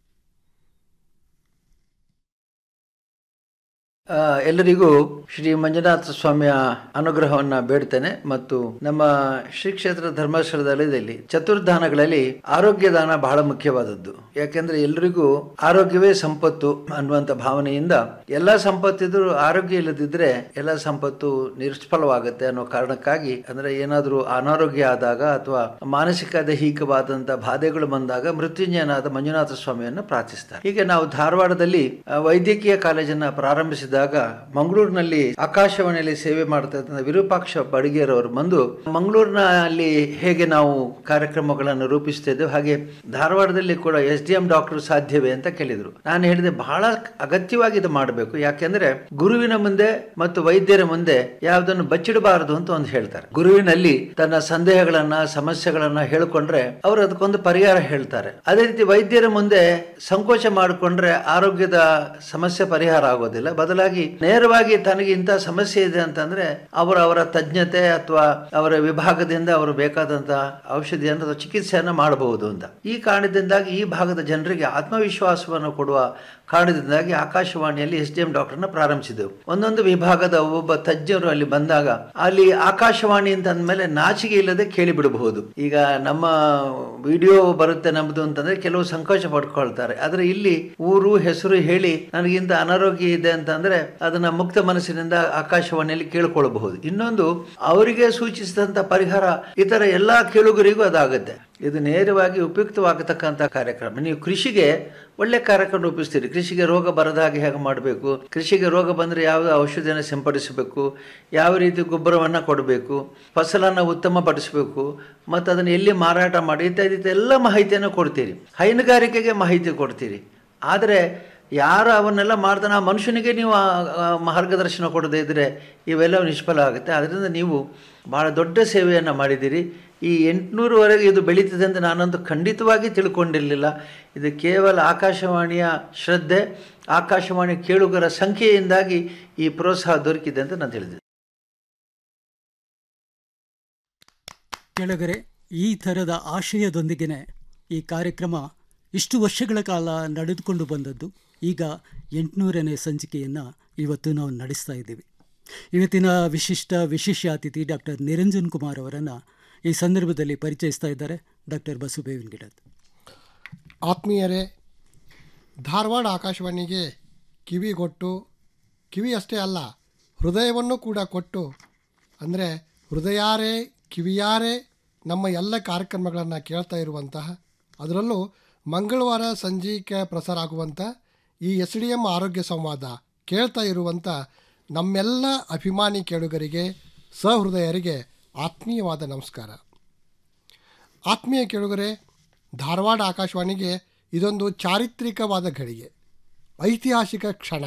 ಆ, ಎಲ್ಲರಿಗೂ ಶ್ರೀ ಮಂಜುನಾಥ ಸ್ವಾಮಿಯ ಅನುಗ್ರಹವನ್ನ ಬೇಡ್ತೇನೆ ಮತ್ತು ನಮ್ಮ ಶ್ರೀ ಕ್ಷೇತ್ರ ಧರ್ಮಸ್ಥಳದಲ್ಲಿ ಚತುರ್ಧಾನಗಳಲ್ಲಿ ಆರೋಗ್ಯ ದಾನ ಬಹಳ ಮುಖ್ಯವಾದದ್ದು ಯಾಕೆಂದ್ರೆ ಎಲ್ರಿಗೂ ಆರೋಗ್ಯವೇ ಸಂಪತ್ತು ಅನ್ನುವಂತ ಭಾವನೆಯಿಂದ ಎಲ್ಲ ಸಂಪತ್ತಿದ್ರು ಆರೋಗ್ಯ ಇಲ್ಲದಿದ್ರೆ ಎಲ್ಲ ಸಂಪತ್ತು ನಿಷ್ಫಲವಾಗುತ್ತೆ ಅನ್ನೋ ಕಾರಣಕ್ಕಾಗಿ ಅಂದ್ರೆ ಏನಾದರೂ ಅನಾರೋಗ್ಯ ಆದಾಗ ಅಥವಾ ಮಾನಸಿಕ ದೈಹಿಕವಾದಂತ ಬಾಧೆಗಳು ಬಂದಾಗ ಮೃತ್ಯುಂಜಯನಾದ ಮಂಜುನಾಥ ಸ್ವಾಮಿಯನ್ನು ಪ್ರಾರ್ಥಿಸ್ತಾರೆ ಹೀಗೆ ನಾವು ಧಾರವಾಡದಲ್ಲಿ ಆ, ವೈದ್ಯಕೀಯ ಕಾಲೇಜನ್ನ ಪ್ರಾರಂಭಿಸಿದಾಗ ಮಂಗಳೂರಿನಲ್ಲಿ ಆಕಾಶವಾಣಿಯಲ್ಲಿ ಸೇವೆ ಮಾಡ್ತಾ ಇದ್ದ ವಿರೂಪಾಕ್ಷ ಬಡಿಗೇರವರು ಬಂದು ಮಂಗಳೂರಿನಲ್ಲಿ ಹೇಗೆ ನಾವು ಕಾರ್ಯಕ್ರಮಗಳನ್ನು ರೂಪಿಸ್ತಾ ಇದ್ದೇವೆ ಹಾಗೆ ಧಾರವಾಡದಲ್ಲಿ ಕೂಡ ಎಸ್ ಡಿ ಎಂ ಡಾಕ್ಟರ್ ಸಾಧ್ಯವೇ ಅಂತ ಕೇಳಿದ್ರು ನಾನು ಹೇಳಿದೆ ಬಹಳ ಅಗತ್ಯವಾಗಿ ಇದು ಮಾಡಬೇಕು ಯಾಕೆಂದ್ರೆ ಗುರುವಿನ ಮುಂದೆ ಮತ್ತು ವೈದ್ಯರ ಮುಂದೆ ಯಾವುದನ್ನು ಬಚ್ಚಿಡಬಾರದು ಅಂತ ಒಂದು ಹೇಳ್ತಾರೆ ಗುರುವಿನಲ್ಲಿ ತನ್ನ ಸಂದೇಹಗಳನ್ನ ಸಮಸ್ಯೆಗಳನ್ನ ಹೇಳ್ಕೊಂಡ್ರೆ ಅವರು ಅದಕ್ಕೊಂದು ಪರಿಹಾರ ಹೇಳ್ತಾರೆ ಅದೇ ರೀತಿ ವೈದ್ಯರ ಮುಂದೆ ಸಂಕೋಚ ಮಾಡಿಕೊಂಡ್ರೆ ಆರೋಗ್ಯದ ಸಮಸ್ಯೆ ಪರಿಹಾರ ಆಗೋದಿಲ್ಲ ಬದಲಾಗಿ ನೇರವಾಗಿ ತನಗೆ ಇಂಥ ಸಮಸ್ಯೆ ಇದೆ ಅಂತಂದ್ರೆ ಅವರು ಅವರ ತಜ್ಞತೆ ಅಥವಾ ಅವರ ವಿಭಾಗದಿಂದ ಅವರು ಬೇಕಾದಂತಹ ಔಷಧಿಯನ್ನು ಅಥವಾ ಚಿಕಿತ್ಸೆಯನ್ನು ಮಾಡಬಹುದು ಅಂತ ಈ ಕಾರಣದಿಂದಾಗಿ ಈ ಭಾಗದ ಜನರಿಗೆ ಆತ್ಮವಿಶ್ವಾಸವನ್ನು ಕೊಡುವ ಕಾರಣದಿಂದಾಗಿ ಆಕಾಶವಾಣಿಯಲ್ಲಿ ಎಸ್ ಡಿ ಎಂ ಡಾಕ್ಟರ್ನ ಪ್ರಾರಂಭಿಸಿದೆವು ಒಂದೊಂದು ವಿಭಾಗದ ಒಬ್ಬ ತಜ್ಞರು ಅಲ್ಲಿ ಬಂದಾಗ ಅಲ್ಲಿ ಆಕಾಶವಾಣಿ ಅಂತ ಅಂದಮೇಲೆ ನಾಚಿಕೆ ಇಲ್ಲದೆ ಕೇಳಿ ಬಿಡಬಹುದು ಈಗ ನಮ್ಮ ವಿಡಿಯೋ ಬರುತ್ತೆ ನಮ್ದು ಅಂತಂದ್ರೆ ಕೆಲವು ಸಂಕೋಚ ಪಡ್ಕೊಳ್ತಾರೆ ಆದ್ರೆ ಇಲ್ಲಿ ಊರು ಹೆಸರು ಹೇಳಿ ನನಗಿಂತ ಅನಾರೋಗ್ಯ ಇದೆ ಅಂತಂದ್ರೆ ಅದನ್ನ ಮುಕ್ತ ಮನಸ್ಸಿನಿಂದ ಆಕಾಶವಾಣಿಯಲ್ಲಿ ಕೇಳ್ಕೊಳ್ಬಹುದು ಇನ್ನೊಂದು ಅವರಿಗೆ ಸೂಚಿಸಿದಂತ ಪರಿಹಾರ ಇತರ ಎಲ್ಲಾ ಕೇಳುಗರಿಗೂ ಅದಾಗುತ್ತೆ ಇದು ನೇರವಾಗಿ ಉಪಯುಕ್ತವಾಗತಕ್ಕಂಥ ಕಾರ್ಯಕ್ರಮ ನೀವು ಕೃಷಿಗೆ ಒಳ್ಳೆ ಕಾರ್ಯಕ್ರಮ ರೂಪಿಸ್ತೀರಿ ಕೃಷಿಗೆ ರೋಗ ಬರದ ಹಾಗೆ ಹೇಗೆ ಮಾಡಬೇಕು ಕೃಷಿಗೆ ರೋಗ ಬಂದರೆ ಯಾವ ಔಷಧಿಯನ್ನು ಸಿಂಪಡಿಸಬೇಕು ಯಾವ ರೀತಿ ಗೊಬ್ಬರವನ್ನು ಕೊಡಬೇಕು ಫಸಲನ್ನು ಉತ್ತಮಪಡಿಸಬೇಕು ಮತ್ತು ಅದನ್ನು ಎಲ್ಲಿ ಮಾರಾಟ ಮಾಡಿ ಇತ್ಯಾದಿ ಎಲ್ಲ ಮಾಹಿತಿಯನ್ನು ಕೊಡ್ತೀರಿ ಹೈನುಗಾರಿಕೆಗೆ ಮಾಹಿತಿ ಕೊಡ್ತೀರಿ ಆದರೆ ಯಾರು ಅವನ್ನೆಲ್ಲ ಮಾಡ್ತಾನೆ ಆ ಮನುಷ್ಯನಿಗೆ ನೀವು ಆ- ಆ ಮಾರ್ಗದರ್ಶನ ಕೊಡದೇ ಇದ್ದರೆ ಇವೆಲ್ಲ ನಿಷ್ಫಲ ಆಗುತ್ತೆ ಅದರಿಂದ ನೀವು ಭಾಳ ದೊಡ್ಡ ಸೇವೆಯನ್ನು ಮಾಡಿದ್ದೀರಿ ಈ ಎಂಟುನೂರುವರೆಗೆ ಇದು ಬೆಳೀತದೆ ಅಂತ ನಾನಂತೂ ಖಂಡಿತವಾಗಿ ತಿಳ್ಕೊಂಡಿರಲಿಲ್ಲ ಇದು ಕೇವಲ ಆಕಾಶವಾಣಿಯ ಶ್ರದ್ಧೆ ಆಕಾಶವಾಣಿ ಕೇಳುಗರ ಸಂಖ್ಯೆಯಿಂದಾಗಿ ಈ ಪ್ರೋತ್ಸಾಹ ದೊರಕಿದೆ ಅಂತ ನಾನು ತಿಳಿದಿದ್ದೆ ಕೆಳಗರೆ ಈ ಥರದ ಆಶಯದೊಂದಿಗೆ ಈ ಕಾರ್ಯಕ್ರಮ ಇಷ್ಟು ವರ್ಷಗಳ ಕಾಲ ನಡೆದುಕೊಂಡು ಬಂದದ್ದು ಈಗ ಎಂಟುನೂರನೇ ಸಂಚಿಕೆಯನ್ನು ಇವತ್ತು ನಾವು ನಡೆಸ್ತಾ ಇದ್ದೀವಿ ಇವತ್ತಿನ ವಿಶಿಷ್ಟ ವಿಶೇಷ ಅತಿಥಿ ಡಾಕ್ಟರ್ ನಿರಂಜನ್ ಕುಮಾರ್ ಅವರನ್ನು ಈ ಸಂದರ್ಭದಲ್ಲಿ ಪರಿಚಯಿಸ್ತಾ ಇದ್ದಾರೆ ಡಾಕ್ಟರ್ ಬಸುಬೇವಿನ ಗಿಡದ್ ಆತ್ಮೀಯರೇ ಧಾರವಾಡ ಆಕಾಶವಾಣಿಗೆ ಕಿವಿಗೊಟ್ಟು ಕಿವಿ ಅಷ್ಟೇ ಅಲ್ಲ ಹೃದಯವನ್ನು ಕೂಡ ಕೊಟ್ಟು ಅಂದರೆ ಹೃದಯಾರೇ ಕಿವಿಯಾರೇ ನಮ್ಮ ಎಲ್ಲ ಕಾರ್ಯಕ್ರಮಗಳನ್ನು ಕೇಳ್ತಾ ಇರುವಂತಹ ಅದರಲ್ಲೂ ಮಂಗಳವಾರ ಸಂಜೆಗೆ ಪ್ರಸಾರ ಆಗುವಂಥ ಈ ಎಸ್ ಡಿ ಎಮ್ ಆರೋಗ್ಯ ಸಂವಾದ ಕೇಳ್ತಾ ಇರುವಂಥ ನಮ್ಮೆಲ್ಲ ಅಭಿಮಾನಿ ಕೇಳುಗರಿಗೆ ಸಹೃದಯರಿಗೆ ಆತ್ಮೀಯವಾದ ನಮಸ್ಕಾರ ಆತ್ಮೀಯ ಕೇಳುಗರೆ ಧಾರವಾಡ ಆಕಾಶವಾಣಿಗೆ ಇದೊಂದು ಚಾರಿತ್ರಿಕವಾದ ಘಳಿಗೆ ಐತಿಹಾಸಿಕ ಕ್ಷಣ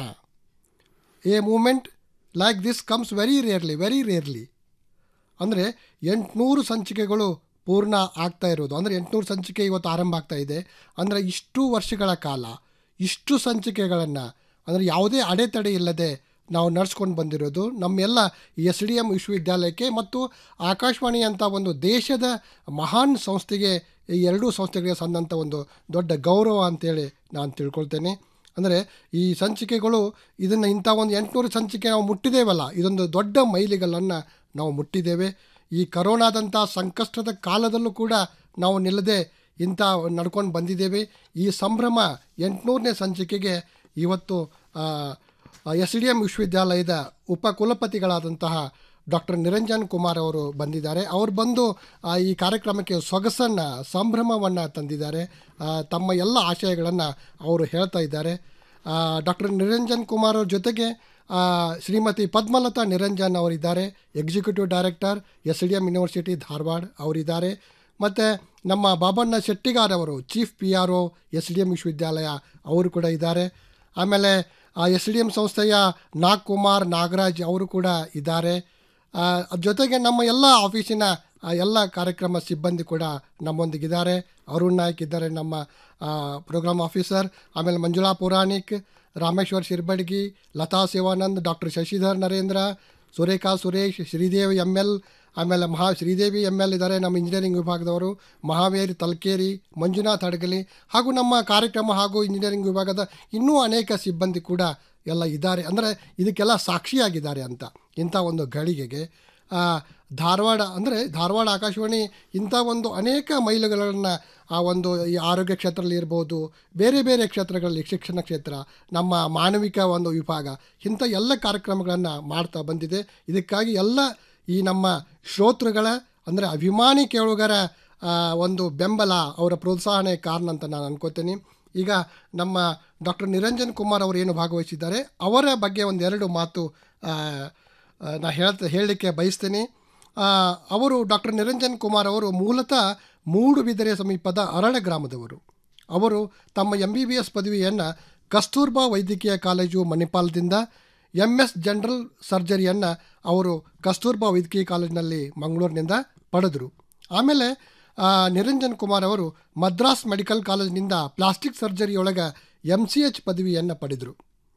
a moment like this comes very rarely very rarely ಅಂದರೆ ಎಂಟುನೂರು ಸಂಚಿಕೆಗಳು ಪೂರ್ಣ ಆಗ್ತಾ ಇರೋದು ಅಂದರೆ ಎಂಟುನೂರು ಸಂಚಿಕೆ ಇವತ್ತು ಆರಂಭ ಆಗ್ತಾ ಇದೆ ಅಂದರೆ ಇಷ್ಟು ವರ್ಷಗಳ ಕಾಲ ಇಷ್ಟು ಸಂಚಿಕೆಗಳನ್ನು ಅಂದರೆ ಯಾವುದೇ ಅಡೆತಡೆ ಇಲ್ಲದೆ ನಾವು ನಡ್ಸ್ಕೊಂಡು ಬಂದಿರೋದು ನಮ್ಮೆಲ್ಲ ಎಸ್ ಡಿ ಎಮ್ ವಿಶ್ವವಿದ್ಯಾಲಯಕ್ಕೆ ಮತ್ತು ಆಕಾಶವಾಣಿ ಅಂತ ಒಂದು ದೇಶದ ಮಹಾನ್ ಸಂಸ್ಥೆಗೆ ಈ ಎರಡೂ ಸಂಸ್ಥೆಗಳಿಗೆ ಸಂದಂಥ ಒಂದು ದೊಡ್ಡ ಗೌರವ ಅಂತೇಳಿ ನಾನು ತಿಳ್ಕೊಳ್ತೇನೆ ಅಂದರೆ ಈ ಸಂಚಿಕೆಗಳು ಇದನ್ನು ಇಂಥ ಒಂದು ಎಂಟುನೂರು ಸಂಚಿಕೆ ನಾವು ಮುಟ್ಟಿದ್ದೇವಲ್ಲ ಇದೊಂದು ದೊಡ್ಡ ಮೈಲಿಗಲ್ಲನ್ನು ನಾವು ಮುಟ್ಟಿದ್ದೇವೆ ಈ ಕರೋನಾದಂಥ ಸಂಕಷ್ಟದ ಕಾಲದಲ್ಲೂ ಕೂಡ ನಾವು ನಿಲ್ಲದೆ ಇಂಥ ನಡ್ಕೊಂಡು ಬಂದಿದ್ದೇವೆ ಈ ಸಂಭ್ರಮ ಎಂಟುನೂರನೇ ಸಂಚಿಕೆಗೆ ಇವತ್ತು ಎಸ್ ಡಿ ಎಮ್ ವಿಶ್ವವಿದ್ಯಾಲಯದ ಉಪಕುಲಪತಿಗಳಾದಂತಹ ಡಾಕ್ಟರ್ ನಿರಂಜನ್ ಕುಮಾರ್ ಅವರು ಬಂದಿದ್ದಾರೆ ಅವರು ಬಂದು ಆ, ಈ ಕಾರ್ಯಕ್ರಮಕ್ಕೆ ಸೊಗಸನ್ನು ಸಂಭ್ರಮವನ್ನು ತಂದಿದ್ದಾರೆ ಆ, ತಮ್ಮ ಎಲ್ಲ ಆಶಯಗಳನ್ನು ಅವರು ಹೇಳ್ತಾ ಇದ್ದಾರೆ ಡಾಕ್ಟರ್ ನಿರಂಜನ್ ಕುಮಾರ್ ಅವ್ರ ಜೊತೆಗೆ ಆ, ಶ್ರೀಮತಿ ಪದ್ಮಲತಾ ನಿರಂಜನ್ ಅವರಿದ್ದಾರೆ executive director S D M university Dharwad ಅವರಿದ್ದಾರೆ ಮತ್ತು ನಮ್ಮ ಬಾಬಣ್ಣ ಶೆಟ್ಟಿಗಾರ್ ಅವರು chief P R O S D M ವಿಶ್ವವಿದ್ಯಾಲಯ ಅವರು ಕೂಡ ಇದ್ದಾರೆ ಆಮೇಲೆ ಎಸ್ ಡಿ ಎಮ್ ಸಂಸ್ಥೆಯ ನಾಗ್ ಕುಮಾರ್ ನಾಗರಾಜ್ ಅವರು ಕೂಡ ಇದ್ದಾರೆ ಆ, ಅದ್ ಜೊತೆಗೆ ನಮ್ಮ ಎಲ್ಲ ಆಫೀಸಿನ ಆ, ಎಲ್ಲ ಕಾರ್ಯಕ್ರಮ ಸಿಬ್ಬಂದಿ ಕೂಡ ನಮ್ಮೊಂದಿಗಿದ್ದಾರೆ ಅರುಣ್ ನಾಯ್ಕ್ ಇದ್ದಾರೆ ನಮ್ಮ ಪ್ರೋಗ್ರಾಮ್ ಆಫೀಸರ್ ಆಮೇಲೆ Manjula Puranik Rameshwar Shirbadgi Lata Shivanand doctor Shashidhar Narendra Surekha Suresh Sridevi M L ಆಮೇಲೆ ಮಹಾ ಶ್ರೀದೇವಿ ಎಮ್ ಎಲ್ ಇದ್ದಾರೆ ನಮ್ಮ ಇಂಜಿನಿಯರಿಂಗ್ ವಿಭಾಗದವರು ಮಹಾವೀರ್ ತಲ್ಕೇರಿ ಮಂಜುನಾಥ್ ಅಡ್ಗಲಿ ಹಾಗೂ ನಮ್ಮ ಕಾರ್ಯಕ್ರಮ ಹಾಗೂ ಇಂಜಿನಿಯರಿಂಗ್ ವಿಭಾಗದ ಇನ್ನೂ ಅನೇಕ ಸಿಬ್ಬಂದಿ ಕೂಡ ಎಲ್ಲ ಇದ್ದಾರೆ ಅಂದರೆ ಇದಕ್ಕೆಲ್ಲ ಸಾಕ್ಷಿಯಾಗಿದ್ದಾರೆ ಅಂತ ಇಂಥ ಒಂದು ಗಳಿಗೆಗೆ ಆ, ಧಾರವಾಡ ಅಂದರೆ ಧಾರವಾಡ ಆಕಾಶವಾಣಿ ಇಂಥ ಒಂದು ಅನೇಕ ಮೈಲುಗಳನ್ನು ಆ ಒಂದು ಈ ಆರೋಗ್ಯ ಕ್ಷೇತ್ರದಲ್ಲಿ ಇರ್ಬೋದು ಬೇರೆ ಬೇರೆ ಕ್ಷೇತ್ರಗಳಲ್ಲಿ ಶಿಕ್ಷಣ ಕ್ಷೇತ್ರ ನಮ್ಮ ಮಾನವಿಕ ಒಂದು ವಿಭಾಗ ಇಂಥ ಎಲ್ಲ ಕಾರ್ಯಕ್ರಮಗಳನ್ನು ಮಾಡ್ತಾ ಬಂದಿದೆ ಇದಕ್ಕಾಗಿ ಎಲ್ಲ ಈ ನಮ್ಮ ಶ್ರೋತೃಗಳ ಅಂದರೆ ಅಭಿಮಾನಿ ಕೇಳುಗರ ಆ, ಒಂದು ಬೆಂಬಲ ಅವರ ಪ್ರೋತ್ಸಾಹನೆ ಕಾರಣ ಅಂತ ನಾನು ಅನ್ಕೋತೀನಿ ಈಗ ನಮ್ಮ ಡಾಕ್ಟರ್ ನಿರಂಜನ್ ಕುಮಾರ್ ಅವರು ಏನು ಭಾಗವಹಿಸಿದ್ದಾರೆ ಅವರ ಬಗ್ಗೆ ಒಂದೆರಡು ಮಾತು ಆ, ಆ, ನಾ ಹೇಳ್ತ ಹೇಳಲಿಕ್ಕೆ ಬಯಸ್ತೀನಿ ಆ, ಅವರು ಡಾಕ್ಟರ್ ನಿರಂಜನ್ ಕುಮಾರ್ ಅವರು ಮೂಲತಃ ಮೂಡುಬಿದಿರೆ ಸಮೀಪದ ಅರಳ ಗ್ರಾಮದವರು ಅವರು ತಮ್ಮ ಎಂ ಬಿ ಬಿ ಎಸ್ ಪದವಿಯನ್ನು ಕಸ್ತೂರ್ಬಾ ವೈದ್ಯಕೀಯ ಕಾಲೇಜು ಮಣಿಪಾಲದಿಂದ ಎಮ್ ಎಸ್ ಜನರಲ್ ಸರ್ಜರಿಯನ್ನು ಅವರು ಕಸ್ತೂರ್ಬಾ ವೈದ್ಯಕೀಯ ಕಾಲೇಜಿನಲ್ಲಿ ಮಂಗಳೂರಿನಿಂದ ಪಡೆದರು ಆಮೇಲೆ ಆ, ನಿರಂಜನ್ ಕುಮಾರ್ ಅವರು ಮದ್ರಾಸ್ ಮೆಡಿಕಲ್ ಕಾಲೇಜಿನಿಂದ ಪ್ಲಾಸ್ಟಿಕ್ ಸರ್ಜರಿಯೊಳಗೆ ಎಮ್ ಸಿ ಎಚ್ ಪದವಿಯನ್ನು ಪಡೆದರು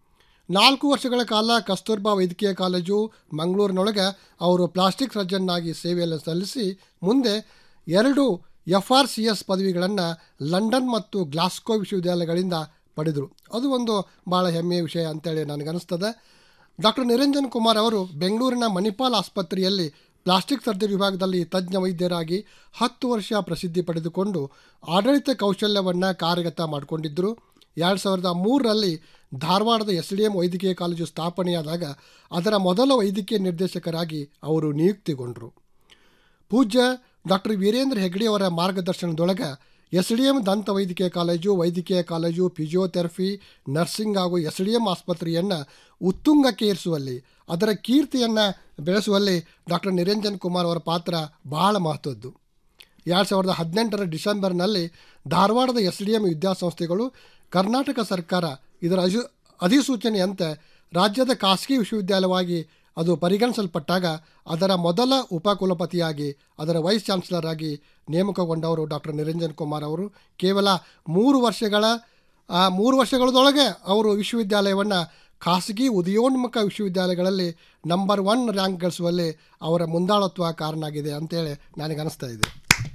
ನಾಲ್ಕು ವರ್ಷಗಳ ಕಾಲ ಕಸ್ತೂರ್ಬಾ ವೈದ್ಯಕೀಯ ಕಾಲೇಜು ಮಂಗಳೂರಿನೊಳಗೆ ಅವರು ಪ್ಲಾಸ್ಟಿಕ್ ಸರ್ಜನ್ ಆಗಿ ಸೇವೆಯನ್ನು ಸಲ್ಲಿಸಿ ಮುಂದೆ ಎರಡು ಎಫ್ ಆರ್ ಸಿ ಎಸ್ ಪದವಿಗಳನ್ನು ಲಂಡನ್ ಮತ್ತು ಗ್ಲಾಸ್ಕೋ ವಿಶ್ವವಿದ್ಯಾಲಯಗಳಿಂದ ಪಡೆದರು ಅದು ಒಂದು ಭಾಳ ಹೆಮ್ಮೆಯ ವಿಷಯ ಅಂತೇಳಿ ನನಗನ್ನಿಸ್ತದೆ ಡಾಕ್ಟರ್ ನಿರಂಜನ್ ಕುಮಾರ್ ಅವರು ಬೆಂಗಳೂರಿನ ಮಣಿಪಾಲ್ ಆಸ್ಪತ್ರೆಯಲ್ಲಿ ಪ್ಲಾಸ್ಟಿಕ್ ಸರ್ಜರಿ ವಿಭಾಗದಲ್ಲಿ ತಜ್ಞ ವೈದ್ಯರಾಗಿ ಹತ್ತು ವರ್ಷ ಪ್ರಸಿದ್ಧಿ ಪಡೆದುಕೊಂಡು ಆಡಳಿತ ಕೌಶಲ್ಯವನ್ನು ಕಾರ್ಯಗತ ಮಾಡಿಕೊಂಡಿದ್ದರು ಎರಡು ಸಾವಿರದ ಮೂರರಲ್ಲಿ ಧಾರವಾಡದ ಎಸ್ ಡಿ ಎಂ ವೈದ್ಯಕೀಯ ಕಾಲೇಜು ಸ್ಥಾಪನೆಯಾದಾಗ ಅದರ ಮೊದಲ ವೈದ್ಯಕೀಯ ನಿರ್ದೇಶಕರಾಗಿ ಅವರು ನಿಯುಕ್ತಿಗೊಂಡರು ಪೂಜ್ಯ ಡಾಕ್ಟರ್ ವೀರೇಂದ್ರ ಹೆಗ್ಡೆ ಅವರ ಮಾರ್ಗದರ್ಶನದೊಳಗೆ ಎಸ್ ಡಿ ಎಂ ದಂತ ವೈದ್ಯಕೀಯ ಕಾಲೇಜು ವೈದ್ಯಕೀಯ ಕಾಲೇಜು ಫಿಸಿಯೋಥೆರಪಿ ನರ್ಸಿಂಗ್ ಹಾಗೂ ಎಸ್ ಡಿ ಎಂ ಆಸ್ಪತ್ರೆಯನ್ನು ಉತ್ತುಂಗಕ್ಕೆ ಏರಿಸುವಲ್ಲಿ ಅದರ ಕೀರ್ತಿಯನ್ನು ಬೆಳೆಸುವಲ್ಲಿ ಡಾಕ್ಟರ್ ನಿರಂಜನ್ ಕುಮಾರ್ ಅವರ ಪಾತ್ರ ಬಹಳ ಮಹತ್ವದ್ದು ಎರಡು ಸಾವಿರದ ಹದಿನೆಂಟರ ಡಿಸೆಂಬರ್ನಲ್ಲಿ ಧಾರವಾಡದ ಎಸ್ ಡಿ ಎಂ ವಿದ್ಯಾಸಂಸ್ಥೆಗಳು ಕರ್ನಾಟಕ ಸರ್ಕಾರ ಇದರ ಅಜು ಅಧಿಸೂಚನೆಯಂತೆ ರಾಜ್ಯದ ಖಾಸಗಿ ವಿಶ್ವವಿದ್ಯಾಲಯವಾಗಿ ಅದು ಪರಿಗಣಿಸಲ್ಪಟ್ಟಾಗ ಅದರ ಮೊದಲ ಉಪಕುಲಪತಿಯಾಗಿ ಅದರ ವೈಸ್ ಚಾನ್ಸಲರ್ ಆಗಿ ನೇಮಕಗೊಂಡವರು ಡಾಕ್ಟರ್ ನಿರಂಜನ್ ಕುಮಾರ್ ಅವರು ಕೇವಲ ಮೂರು ವರ್ಷಗಳ ಆ ಮೂರು ವರ್ಷಗಳದೊಳಗೆ ಅವರು ವಿಶ್ವವಿದ್ಯಾಲಯವನ್ನು ಖಾಸಗಿ ಉದಯೋನ್ಮುಖ ವಿಶ್ವವಿದ್ಯಾಲಯಗಳಲ್ಲಿ ನಂಬರ್ ಒನ್ ರ್ಯಾಂಕ್ ಗಳಿಸುವಲ್ಲಿ ಅವರ ಮುಂದಾಳತ್ವ ಕಾರಣ ಆಗಿದೆ ಅಂತೇಳಿ ನನಗನ್ನಿಸ್ತಾ ಇದೆ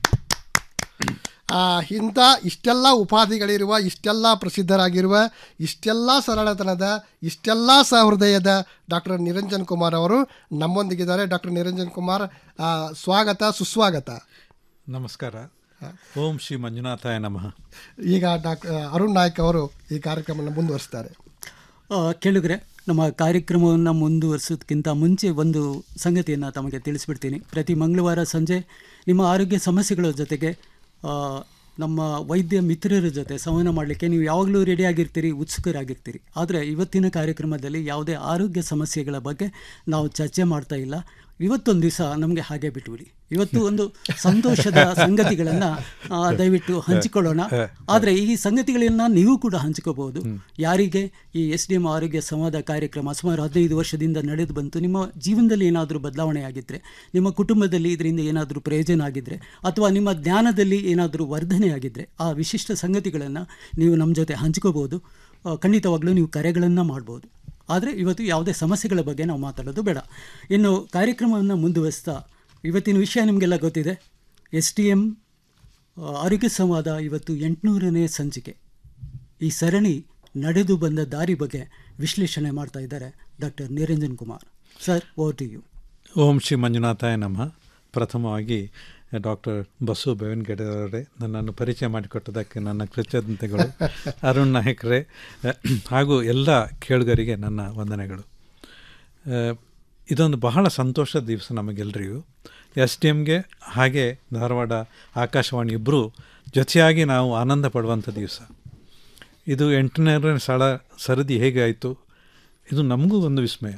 ಆ, ಇಂಥ ಇಷ್ಟೆಲ್ಲ ಉಪಾಧಿಗಳಿರುವ ಇಷ್ಟೆಲ್ಲ ಪ್ರಸಿದ್ಧರಾಗಿರುವ ಇಷ್ಟೆಲ್ಲ ಸರಳತನದ ಇಷ್ಟೆಲ್ಲ ಸಹೃದಯದ ಡಾಕ್ಟರ್ ನಿರಂಜನ್ ಕುಮಾರ್ ಅವರು ನಮ್ಮೊಂದಿಗಿದ್ದಾರೆ ಡಾಕ್ಟರ್ ನಿರಂಜನ್ ಕುಮಾರ್ ಆ, ಸ್ವಾಗತ ಸುಸ್ವಾಗತ ನಮಸ್ಕಾರ ಓಂ ಶ್ರೀ ಮಂಜುನಾಥಾಯ ನಮಃ ಈಗ ಡಾಕ್ಟರ್ ಅರುಣ್ ನಾಯ್ಕ್ ಅವರು ಈ ಕಾರ್ಯಕ್ರಮವನ್ನು ಮುಂದುವರಿಸ್ತಾರೆ ಆ, ಕೇಳಿದ್ರೆ ನಮ್ಮ ಕಾರ್ಯಕ್ರಮವನ್ನು ಮುಂದುವರಿಸೋದಕ್ಕಿಂತ ಮುಂಚೆ ಒಂದು ಸಂಗತಿಯನ್ನು ತಮಗೆ ತಿಳಿಸ್ಬಿಡ್ತೀನಿ ಪ್ರತಿ ಮಂಗಳವಾರ ಸಂಜೆ ನಿಮ್ಮ ಆರೋಗ್ಯ ಸಮಸ್ಯೆಗಳ ಜೊತೆಗೆ ಆ, ನಮ್ಮ ವೈದ್ಯ ಮಿತ್ರರ ಜೊತೆ ಸಂವಹನ ಮಾಡಲಿಕ್ಕೆ ನೀವು ಯಾವಾಗಲೂ ರೆಡಿಯಾಗಿರ್ತೀರಿ ಉತ್ಸುಕರಾಗಿರ್ತೀರಿ ಆದರೆ ಇವತ್ತಿನ ಕಾರ್ಯಕ್ರಮದಲ್ಲಿ ಯಾವುದೇ ಆರೋಗ್ಯ ಸಮಸ್ಯೆಗಳ ಬಗ್ಗೆ ನಾವು ಚರ್ಚೆ ಮಾಡ್ತಾ ಇಲ್ಲ ಇವತ್ತೊಂದು ದಿವಸ ನಮಗೆ ಹಾಗೆ ಬಿಟ್ಬಿಡಿ ಇವತ್ತು ಒಂದು ಸಂತೋಷದ ಸಂಗತಿಗಳನ್ನು ದಯವಿಟ್ಟು ಹಂಚಿಕೊಳ್ಳೋಣ ಆದರೆ ಈ ಸಂಗತಿಗಳನ್ನ ನೀವು ಕೂಡ ಹಂಚಿಕೋಬಹುದು ಯಾರಿಗೆ ಈ ಎಸ್ ಡಿ ಎಂ ಆರೋಗ್ಯ ಸಂವಾದ ಕಾರ್ಯಕ್ರಮ ಸುಮಾರು ಹದಿನೈದು ವರ್ಷದಿಂದ ನಡೆದು ಬಂತು ನಿಮ್ಮ ಜೀವನದಲ್ಲಿ ಏನಾದರೂ ಬದಲಾವಣೆ ಆಗಿದ್ದರೆ ನಿಮ್ಮ ಕುಟುಂಬದಲ್ಲಿ ಇದರಿಂದ ಏನಾದರೂ ಪ್ರಯೋಜನ ಆಗಿದ್ದರೆ ಅಥವಾ ನಿಮ್ಮ ಜ್ಞಾನದಲ್ಲಿ ಏನಾದರೂ ವರ್ಧನೆ ಆಗಿದ್ದರೆ ಆ ವಿಶಿಷ್ಟ ಸಂಗತಿಗಳನ್ನು ನೀವು ನಮ್ಮ ಜೊತೆ ಹಂಚ್ಕೋಬೋದು ಆ, ಖಂಡಿತವಾಗ್ಲೂ ನೀವು ಕರೆಗಳನ್ನು ಮಾಡ್ಬೋದು ಆದರೆ ಇವತ್ತು ಯಾವುದೇ ಸಮಸ್ಯೆಗಳ ಬಗ್ಗೆ ನಾವು ಮಾತಾಡೋದು ಬೇಡ ಇನ್ನು ಕಾರ್ಯಕ್ರಮವನ್ನು ಮುಂದುವರಿಸ್ತಾ ಇವತ್ತಿನ ವಿಷಯ ನಿಮಗೆಲ್ಲ ಗೊತ್ತಿದೆ ಎಸ್ ಟಿ ಎಮ್ ಆರೋಗ್ಯ ಸಂವಾದ ಇವತ್ತು ಎಂಟುನೂರನೇ ಸಂಚಿಕೆ ಈ ಸರಣಿ ನಡೆದು ಬಂದ ದಾರಿ ಬಗ್ಗೆ ವಿಶ್ಲೇಷಣೆ ಮಾಡ್ತಾ ಇದ್ದಾರೆ ಡಾಕ್ಟರ್ ನಿರಂಜನ್ ಕುಮಾರ್ ಸರ್ ಓ ಟು ಯು ಓಂ ಶ್ರೀ ಮಂಜುನಾಥಾಯ ನಮಃ ಪ್ರಥಮವಾಗಿ ಡಾಕ್ಟರ್ ಬಸು ಬೇವನ್ಗಡೆ ಅವರೇ ನನ್ನನ್ನು ಪರಿಚಯ ಮಾಡಿಕೊಟ್ಟದಕ್ಕೆ ನನ್ನ ಕೃತಜ್ಞತೆಗಳು ಅರುಣ್ ನಾಯಕರೇ ಹಾಗೂ ಎಲ್ಲ ಕೇಳುಗರಿಗೆ ನನ್ನ ವಂದನೆಗಳು ಆ, ಇದೊಂದು ಬಹಳ ಸಂತೋಷದ ದಿವಸ ನಮಗೆಲ್ಲರಿಗೂ ಎಸ್ ಡಿ ಎಮ್ಗೆ ಹಾಗೆ ಧಾರವಾಡ ಆಕಾಶವಾಣಿ ಇಬ್ಬರು ಜೊತೆಯಾಗಿ ನಾವು ಆನಂದ ಪಡುವಂಥ ದಿವಸ ಇದು ಎಂಟನೇ ಸ್ಥಳ ಸರದಿ ಹೇಗೆ ಆಯಿತು ಇದು ನಮಗೂ ಒಂದು ವಿಸ್ಮಯ